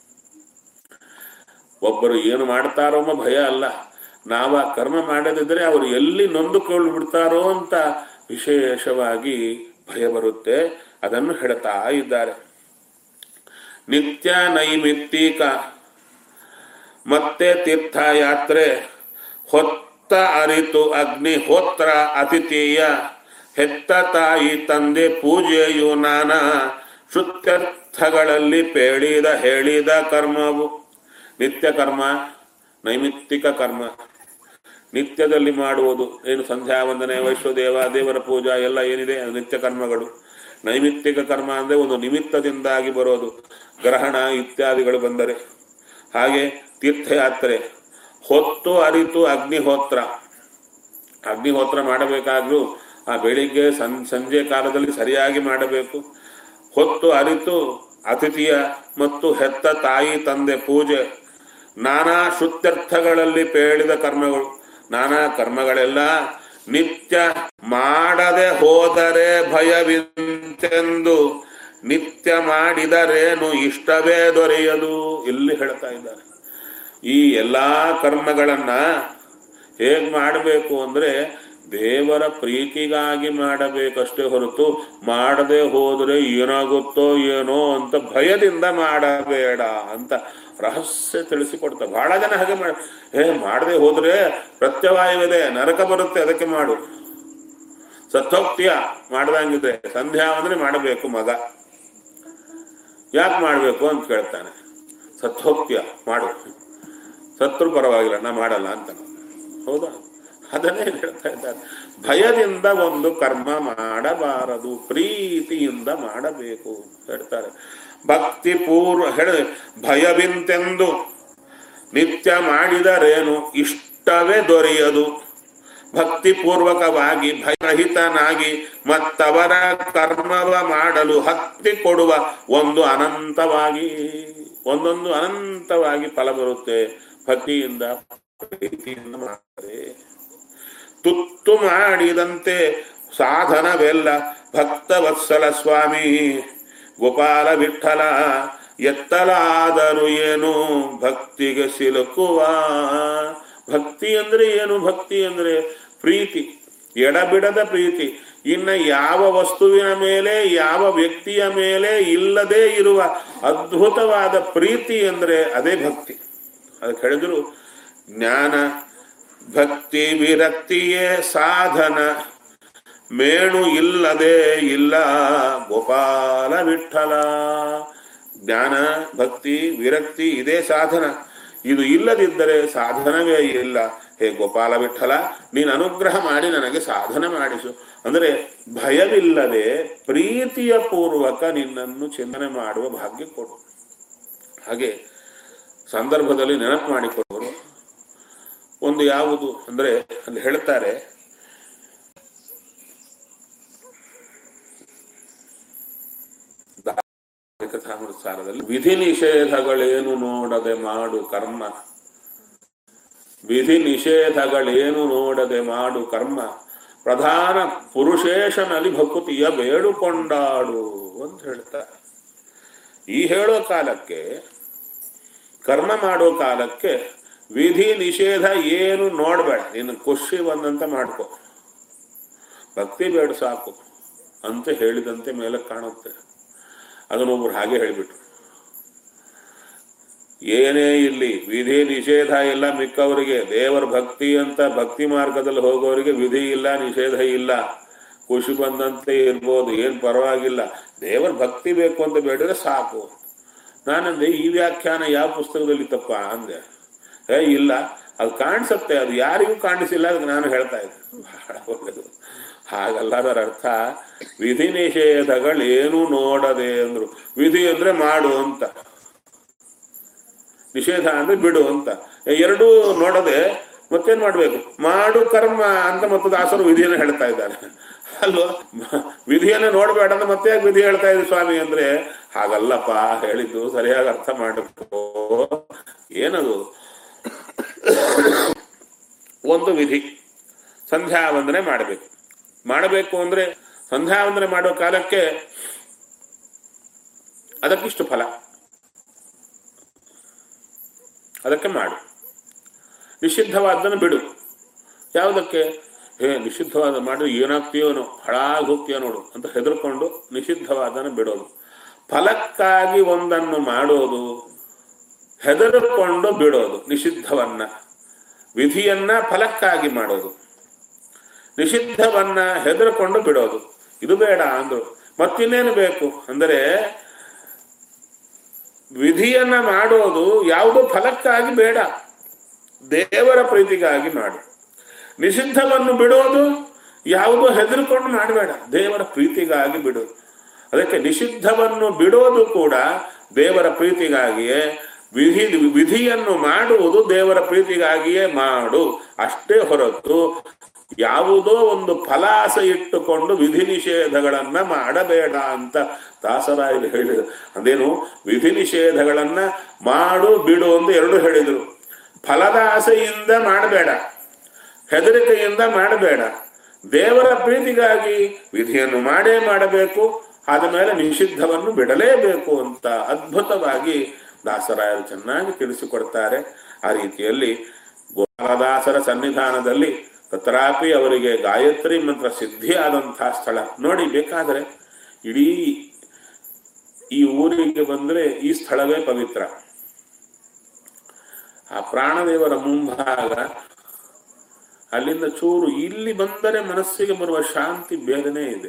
ಒಬ್ಬರು ಏನು ಮಾಡ್ತಾರೋ ಅನ್ನೋ ಭಯ ಅಲ್ಲ ನಾವು ಆ ಕರ್ಮ ಮಾಡದಿದ್ರೆ ಅವರು ಎಲ್ಲಿ ನೊಂದುಕೊಂಡು ಬಿಡ್ತಾರೋ ಅಂತ ವಿಶೇಷವಾಗಿ ಭಯ ಬರುತ್ತೆ ಅದನ್ನು ಹೇಳ್ತಾ ಇದ್ದಾರೆ ನಿತ್ಯ ನೈಮಿತ್ತಿಕ ಮತ್ತೆ ತೀರ್ಥಯಾತ್ರೆ ಹೊತ್ತ ಅರಿತು ಅಗ್ನಿಹೋತ್ರ ಅತಿಥೇಯ ಹೆತ್ತ ತಾಯಿ ತಂದೆ ಪೂಜೆಯು ನಾನಾ ಶುತ್ಯರ್ಥಗಳಲ್ಲಿ ಪೇಳಿದ ಹೇಳಿದ ಕರ್ಮವು ನಿತ್ಯ ಕರ್ಮ ನೈಮಿತ್ತಿಕ ಕರ್ಮ ನಿತ್ಯದಲ್ಲಿ ಮಾಡುವುದು ಏನು ಸಂಧ್ಯಾ ವಂದನೆ ವೈಶ್ವದೇವ ದೇವರ ಪೂಜಾ ಎಲ್ಲ ಏನಿದೆ ಅದು ನಿತ್ಯ ಕರ್ಮಗಳು ನೈಮಿತ್ತಿಕ ಕರ್ಮ ಅಂದ್ರೆ ಒಂದು ನಿಮಿತ್ತದಿಂದಾಗಿ ಬರೋದು ಗ್ರಹಣ ಇತ್ಯಾದಿಗಳು ಬಂದರೆ ಹಾಗೆ ತೀರ್ಥಯಾತ್ರೆ ಹೊತ್ತು ಅರಿತು ಅಗ್ನಿಹೋತ್ರ ಅಗ್ನಿಹೋತ್ರ ಮಾಡಬೇಕಾದ್ರೂ ಆ ಬೆಳಿಗ್ಗೆ ಸಂ ಸಂಜೆ ಕಾಲದಲ್ಲಿ ಸರಿಯಾಗಿ ಮಾಡಬೇಕು ಹೊತ್ತು ಅರಿತು ಅತಿಥಿಯ ಮತ್ತು ಹೆತ್ತ ತಾಯಿ ತಂದೆ ಪೂಜೆ ನಾನಾ ಶುತ್ಯರ್ಥಗಳಲ್ಲಿ ಪೇಳಿದ ಕರ್ಮಗಳು ನಾನಾ ಕರ್ಮಗಳೆಲ್ಲ ನಿತ್ಯ ಮಾಡದೆ ಹೋದರೆ ಭಯವಿಂತೆಂದು ನಿತ್ಯ ಮಾಡಿದರೇನು ಇಷ್ಟವೇ ದೊರೆಯದು ಇಲ್ಲಿ ಹೇಳ್ತಾ ಇದ್ದಾರೆ ಈ ಎಲ್ಲಾ ಕರ್ಮಗಳನ್ನ ಹೇಗ್ ಮಾಡಬೇಕು ಅಂದ್ರೆ ದೇವರ ಪ್ರೀತಿಗಾಗಿ ಮಾಡಬೇಕಷ್ಟೇ ಹೊರತು ಮಾಡದೆ ಹೋದ್ರೆ ಏನಾಗುತ್ತೋ ಏನೋ ಅಂತ ಭಯದಿಂದ ಮಾಡಬೇಡ ಅಂತ ರಹಸ್ಯ ತಿಳಿಸಿಕೊಡ್ತಾರೆ ಬಹಳ ಜನ ಹಾಗೆ ಮಾಡ ಏ ಮಾಡದೆ ಹೋದ್ರೆ ಪ್ರತ್ಯವಾಯವಿದೆ ನರಕ ಬರುತ್ತೆ ಅದಕ್ಕೆ ಮಾಡು ಸತ್ತೋಗ್ತೀಯ ಮಾಡ್ದಂಗಿದೆ ಸಂಧ್ಯಾ ಅಂದ್ರೆ ಮಾಡಬೇಕು ಮಗ ಯಾಕೆ ಮಾಡಬೇಕು ಅಂತ ಕೇಳ್ತಾನೆ ಸತ್ತೋಗ್ತೀಯ ಮಾಡು ಸತ್ರು ಪರವಾಗಿಲ್ಲ ನಾ ಮಾಡಲ್ಲ ಅಂತ ಹೌದಾ ಅದನ್ನೇ ಹೇಳ್ತಾ ಇದ್ದಾರೆ ಭಯದಿಂದ ಒಂದು ಕರ್ಮ ಮಾಡಬಾರದು ಪ್ರೀತಿಯಿಂದ ಮಾಡಬೇಕು ಹೇಳ್ತಾರೆ ಭಕ್ತಿ ಪೂರ್ವ ಹೇಳ ಭಯವಿಂತೆಂದು ನಿತ್ಯ ಮಾಡಿದರೇನು ಇಷ್ಟವೇ ದೊರೆಯದು ಭಕ್ತಿಪೂರ್ವಕವಾಗಿ ಭಯರಹಿತನಾಗಿ ಮತ್ತವರ ಕರ್ಮವ ಮಾಡಲು ಹತ್ತಿ ಕೊಡುವ ಒಂದು ಅನಂತವಾಗಿ ಒಂದೊಂದು ಅನಂತವಾಗಿ ಫಲ ಬರುತ್ತೆ ಭಕ್ತಿಯಿಂದ ಪ್ರೀತಿಯಿಂದ ಮಾಡದೆ ತುತ್ತು ಮಾಡಿದಂತೆ ಸಾಧನವೆಲ್ಲ ಭಕ್ತವತ್ಸಲ ಸ್ವಾಮಿ ಗೋಪಾಲ ವಿಠಲ ಎತ್ತಲಾದರೂ ಏನು ಭಕ್ತಿಗೆ ಸಿಲುಕುವ ಭಕ್ತಿ ಅಂದ್ರೆ ಏನು ಭಕ್ತಿ ಅಂದ್ರೆ ಪ್ರೀತಿ ಎಡಬಿಡದ ಪ್ರೀತಿ ಇನ್ನ ಯಾವ ವಸ್ತುವಿನ ಮೇಲೆ ಯಾವ ವ್ಯಕ್ತಿಯ ಮೇಲೆ ಇಲ್ಲದೆ ಇರುವ ಅದ್ಭುತವಾದ ಪ್ರೀತಿ ಅಂದ್ರೆ ಅದೇ ಭಕ್ತಿ ಅದಕ್ಕೆ ಹೇಳಿದ್ರು ಜ್ಞಾನ ಭಕ್ತಿ ವಿರಕ್ತಿಯೇ ಸಾಧನ ಮೇಣು ಇಲ್ಲದೆ ಇಲ್ಲ ಗೋಪಾಲ ವಿಠಲ ಜ್ಞಾನ ಭಕ್ತಿ ವಿರಕ್ತಿ ಇದೇ ಸಾಧನ ಇದು ಇಲ್ಲದಿದ್ದರೆ ಸಾಧನವೇ ಇಲ್ಲ ಹೇ ಗೋಪಾಲ ವಿಠಲ ನೀನು ಅನುಗ್ರಹ ಮಾಡಿ ನನಗೆ ಸಾಧನ ಮಾಡಿಸು ಅಂದರೆ ಭಯವಿಲ್ಲದೆ ಪ್ರೀತಿಯ ಪೂರ್ವಕ ನಿನ್ನನ್ನು ಚಿಂತನೆ ಮಾಡುವ ಭಾಗ್ಯ ಕೊಡು ಹಾಗೆ ಸಂದರ್ಭದಲ್ಲಿ ನೆನಪು ಮಾಡಿಕೊಡುವರು ಒಂದು ಯಾವುದು ಅಂದ್ರೆ ಅಲ್ಲಿ ಹೇಳ್ತಾರೆ ಕಥಾಮೃತಸಾರದಲ್ಲಿ ವಿಧಿ ನಿಷೇಧಗಳೇನು ನೋಡದೆ ಮಾಡು ಕರ್ಮ ವಿಧಿ ನಿಷೇಧಗಳೇನು ನೋಡದೆ ಮಾಡು ಕರ್ಮ ಪ್ರಧಾನ ಪುರುಷೇಶನಲ್ಲಿ ಭಕುತಿಯ ಬೇಡುಕೊಂಡಾಡು ಅಂತ ಹೇಳ್ತಾರೆ ಈ ಹೇಳೋ ಕಾಲಕ್ಕೆ ಕರ್ಮ ಮಾಡೋ ಕಾಲಕ್ಕೆ ವಿಧಿ ನಿಷೇಧ ಏನು ನೋಡಬೇಡ ನೀನು ಖುಷಿ ಬಂದಂತ ಮಾಡ್ಕೊ ಭಕ್ತಿ ಬೇಡ ಸಾಕು ಅಂತ ಹೇಳಿದಂತೆ ಮೇಲೆ ಕಾಣುತ್ತೆ ಅದನ್ನೊಬ್ರು ಹಾಗೆ ಹೇಳಿಬಿಟ್ರು ಏನೇ ಇಲ್ಲಿ ವಿಧಿ ನಿಷೇಧ ಇಲ್ಲ ಮಿಕ್ಕವರಿಗೆ ದೇವರ ಭಕ್ತಿ ಅಂತ ಭಕ್ತಿ ಮಾರ್ಗದಲ್ಲಿ ಹೋಗೋರಿಗೆ ವಿಧಿ ಇಲ್ಲ ನಿಷೇಧ ಇಲ್ಲ ಖುಷಿ ಬಂದಂತೆ ಇರ್ಬೋದು ಏನ್ ಪರವಾಗಿಲ್ಲ ದೇವರ ಭಕ್ತಿ ಬೇಕು ಅಂತ ಬೇಡಿದ್ರೆ ಸಾಕು ನಾನಂದೆ ಈ ವ್ಯಾಖ್ಯಾನ ಯಾವ ಪುಸ್ತಕದಲ್ಲಿ ತಪ್ಪ ಅಂದೆ ಏ ಇಲ್ಲ ಅದು ಕಾಣಿಸುತ್ತೆ ಅದು ಯಾರಿಗೂ ಕಾಣಿಸಿಲ್ಲ ಅದಕ್ಕೆ ನಾನು ಹೇಳ್ತಾ ಇದ್ದೆ ಬಹಳ ಒಳ್ಳೆಯದು ಹಾಗಲ್ಲ ಅದರ ಅರ್ಥ ವಿಧಿ ನಿಷೇಧಗಳೇನು ನೋಡದೆ ಅಂದ್ರು ವಿಧಿ ಅಂದ್ರೆ ಮಾಡು ಅಂತ ನಿಷೇಧ ಅಂದ್ರೆ ಬಿಡು ಅಂತ ಎರಡೂ ನೋಡದೆ ಮತ್ತೇನ್ ಮಾಡ್ಬೇಕು ಮಾಡು ಕರ್ಮ ಅಂತ ಮತ್ತು ದಾಸರು ವಿಧಿಯನ್ನು ಹೇಳ್ತಾ ಇದ್ದಾರೆ ಅಲ್ವಾ ವಿಧಿಯನ್ನು ನೋಡ್ಬೇಡ ಅಂತ ಮತ್ತೆ ಯಾಕೆ ವಿಧಿ ಹೇಳ್ತಾ ಇದ್ರು ಸ್ವಾಮಿ ಅಂದ್ರೆ ಹಾಗಲ್ಲಪ್ಪ ಹೇಳಿದ್ದು ಸರಿಯಾಗಿ ಅರ್ಥ ಮಾಡಬೇಕು ಏನದು ಒಂದು ವಿಧಿ ಸಂಧ್ಯಾ ವಂದನೆ ಮಾಡಬೇಕು ಮಾಡಬೇಕು ಅಂದ್ರೆ ಸಂಧ್ಯಾ ವಂದನೆ ಮಾಡೋ ಕಾಲಕ್ಕೆ ಅದಕ್ಕಿಷ್ಟು ಫಲ ಅದಕ್ಕೆ ಮಾಡು ನಿಷಿದ್ಧವಾದ್ದನ್ನು ಬಿಡು ಯಾವುದಕ್ಕೆ ಹೇ ನಿಷಿದ್ಧವಾದ ಮಾಡಿದ್ರೆ ಏನಾಗ್ತೀಯೋನೋ ಹಾಳಾಗಿ ಹೋಗ್ತೀಯೋ ನೋಡು ಅಂತ ಹೆದರ್ಕೊಂಡು ನಿಷಿದ್ಧವಾದನ್ನು ಬಿಡೋದು ಫಲಕ್ಕಾಗಿ ಒಂದನ್ನು ಮಾಡೋದು ಹೆದರಿಕೊಂಡು ಬಿಡೋದು ನಿಷಿದ್ಧವನ್ನ ವಿಧಿಯನ್ನ ಫಲಕ್ಕಾಗಿ ಮಾಡೋದು ನಿಷಿದ್ಧವನ್ನ ಹೆದರ್ಕೊಂಡು ಬಿಡೋದು ಇದು ಬೇಡ ಅಂದ್ರು ಮತ್ತಿನ್ನೇನು ಬೇಕು ಅಂದರೆ ವಿಧಿಯನ್ನ ಮಾಡೋದು ಯಾವುದು ಫಲಕ್ಕಾಗಿ ಬೇಡ ದೇವರ ಪ್ರೀತಿಗಾಗಿ ಮಾಡು ನಿಷಿದ್ಧವನ್ನು ಬಿಡೋದು ಯಾವುದು ಹೆದರ್ಕೊಂಡು ಮಾಡಬೇಡ ದೇವರ ಪ್ರೀತಿಗಾಗಿ ಬಿಡು ಅದಕ್ಕೆ ನಿಷಿದ್ಧವನ್ನು ಬಿಡೋದು ಕೂಡ ದೇವರ ಪ್ರೀತಿಗಾಗಿಯೇ ವಿಧಿ ವಿಧಿಯನ್ನು ಮಾಡುವುದು ದೇವರ ಪ್ರೀತಿಗಾಗಿಯೇ ಮಾಡು ಅಷ್ಟೇ ಹೊರತು ಯಾವುದೋ ಒಂದು ಫಲಾಸ ಇಟ್ಟುಕೊಂಡು ವಿಧಿ ನಿಷೇಧಗಳನ್ನ ಮಾಡಬೇಡ ಅಂತ ದಾಸರಾಯರು ಹೇಳಿದರು ಅದೇನು ವಿಧಿ ನಿಷೇಧಗಳನ್ನ ಮಾಡು ಬಿಡು ಅಂತ ಎರಡು ಹೇಳಿದರು ಫಲದ ಆಸೆಯಿಂದ ಮಾಡಬೇಡ ಹೆದರಿಕೆಯಿಂದ ಮಾಡಬೇಡ ದೇವರ ಪ್ರೀತಿಗಾಗಿ ವಿಧಿಯನ್ನು ಮಾಡೇ ಮಾಡಬೇಕು ಆದ ಮೇಲೆ ನಿಷಿದ್ಧವನ್ನು ಬಿಡಲೇಬೇಕು ಅಂತ ಅದ್ಭುತವಾಗಿ ದಾಸರಾಯರು ಚೆನ್ನಾಗಿ ತಿಳಿಸಿಕೊಡ್ತಾರೆ ಆ ರೀತಿಯಲ್ಲಿ ಗೋಪಾಲದಾಸರ ಸನ್ನಿಧಾನದಲ್ಲಿ ತತ್ರಾಪಿ ಅವರಿಗೆ ಗಾಯತ್ರಿ ಮಂತ್ರ ಸಿದ್ಧಿಯಾದಂತಹ ಸ್ಥಳ ನೋಡಿ ಬೇಕಾದರೆ ಇಡೀ ಈ ಊರಿಗೆ ಬಂದ್ರೆ ಈ ಸ್ಥಳವೇ ಪವಿತ್ರ ಆ ಪ್ರಾಣದೇವರ ಮುಂಭಾಗ ಅಲ್ಲಿಂದ ಚೂರು ಇಲ್ಲಿ ಬಂದರೆ ಮನಸ್ಸಿಗೆ ಬರುವ ಶಾಂತಿ ಬೇರೆನೇ ಇದೆ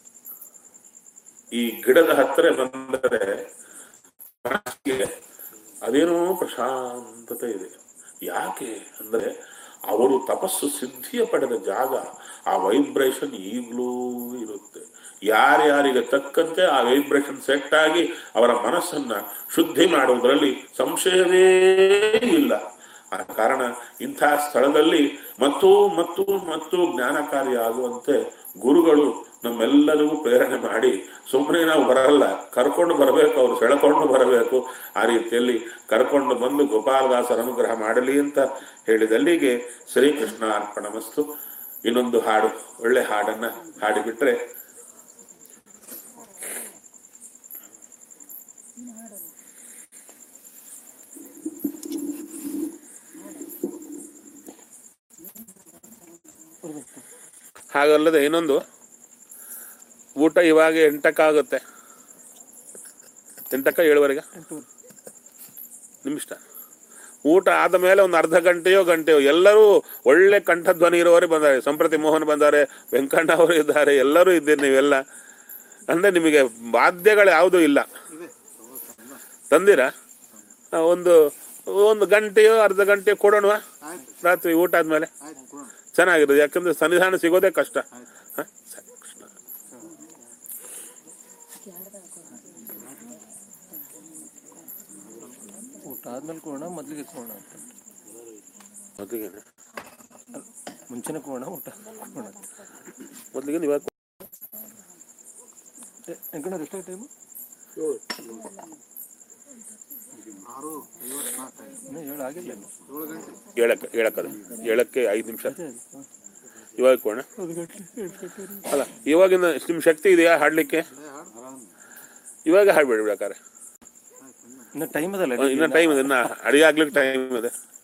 ಈ ಗಿಡದ ಹತ್ತಿರ ಬಂದರೆ ಮನಸ್ಸಿಗೆ ಅದೇನೋ ಪ್ರಶಾಂತತೆ ಇದೆ ಯಾಕೆ ಅಂದ್ರೆ ಅವರು ತಪಸ್ಸು ಸಿದ್ಧಿಯ ಪಡೆದ ಜಾಗ ಆ ವೈಬ್ರೇಷನ್ ಈಗಲೂ ಇರುತ್ತೆ ಯಾರ್ಯಾರಿಗೆ ತಕ್ಕಂತೆ ಆ ವೈಬ್ರೇಷನ್ ಸೆಟ್ ಆಗಿ ಅವರ ಮನಸ್ಸನ್ನ ಶುದ್ಧಿ ಮಾಡುವುದರಲ್ಲಿ ಸಂಶಯವೇ ಇಲ್ಲ ಆ ಕಾರಣ ಇಂಥ ಸ್ಥಳದಲ್ಲಿ ಮತ್ತು ಮತ್ತು ಮತ್ತು ಜ್ಞಾನಕಾರಿ ಆಗುವಂತೆ ಗುರುಗಳು ನಮ್ಮೆಲ್ಲರಿಗೂ ಪ್ರೇರಣೆ ಮಾಡಿ ಸುಮ್ಮನೆ ನಾವು ಬರಲ್ಲ ಕರ್ಕೊಂಡು ಬರಬೇಕು ಅವರು ಸೆಳೆಕೊಂಡು ಬರಬೇಕು ಆ ರೀತಿಯಲ್ಲಿ ಕರ್ಕೊಂಡು ಬಂದು ಗೋಪಾಲದಾಸರ ಅನುಗ್ರಹ ಮಾಡಲಿ ಅಂತ ಹೇಳಿದಲ್ಲಿಗೆ ಶ್ರೀಕೃಷ್ಣ ಅರ್ಪಣಮಸ್ತು ಇನ್ನೊಂದು ಹಾಡು ಒಳ್ಳೆ ಹಾಡನ್ನ ಹಾಡಿಬಿಟ್ರೆ ಹಾಗಲ್ಲದೆ ಇನ್ನೊಂದು ಊಟ ಇವಾಗ ಎಂಟಕ್ಕಾಗುತ್ತೆ ಎಂಟಕ್ಕ ಏಳುವರೆಗೆ ನಿಮಿಷ್ಟ ಊಟ ಆದ ಮೇಲೆ ಒಂದು ಅರ್ಧ ಗಂಟೆಯೋ ಗಂಟೆಯೋ ಎಲ್ಲರೂ ಒಳ್ಳೆ ಕಂಠಧ್ವನಿ ಇರುವವರೇ ಬಂದ್ದಾರೆ ಸಂಪ್ರತಿ ಮೋಹನ್ ಬಂದ್ದಾರೆ ವೆಂಕಣ್ಣ ಅವರು ಇದ್ದಾರೆ ಎಲ್ಲರೂ ಇದ್ದೀರಿ ನೀವೆಲ್ಲ ಅಂದ್ರೆ ನಿಮಗೆ ವಾದ್ಯಗಳು ಯಾವುದೂ ಇಲ್ಲ ತಂದಿರಾ ಆ, ಒಂದು ಒಂದು ಗಂಟೆಯೋ ಅರ್ಧ ಗಂಟೆ ಕೊಡೋಣವಾ ರಾತ್ರಿ ಊಟ ಆದ್ಮೇಲೆ ಚೆನ್ನಾಗಿರೋದು ಯಾಕಂದ್ರೆ ಸನ್ನಿಧಾನ ಸಿಗೋದೇ ಕಷ್ಟ ಹ? ಸರಿ, ಕೃಷ್ಣ. ಊಟ ಆದ್ಮೇಲೆ ಕೊಡೋಣ ಮೊದಲಿಗೆ ಕೊಡೋಣ ಅಂತ ಮೊದಲಿಗೆ ಮುಂಚೆನೆ ಕೊಡೋಣ ಊಟ ಕೊಡೋಣ ಮೊದಲಿಗೆ ಇವಾಗ ಎಂಕಣ್ಣ ಎಷ್ಟಾಗಿ ಟೈಮು ಇನ್ನೂ ಏಳು ಆಗಿಲ್ಲ ಇನ್ನು. ಏಳಕ್ಕೆ ಏಳಕ್ಕದ ಏಳಕ್ಕೆ ಐದು ನಿಮಿಷ ಇವಾಗ ಕೊಡೋಣ ಅಲ್ಲ ಇವಾಗಿನ ನಿಮ್ಮ ಶಕ್ತಿ ಇದೆಯಾ ಹಾಡ್ಲಿಕ್ಕೆ ಇವಾಗ ಹಾಡ್ಬೇಡಿ ಬೇಕಾರೆ ಇನ್ನು ಟೈಮ್ ಅದಲ್ಲ ಇನ್ನ ಟೈಮ್ ಇದೆ ಇನ್ನ ಅಡಿಗೆ ಆಗ್ಲಿಕ್ಕೆ ಟೈಮ್ ಇದೆ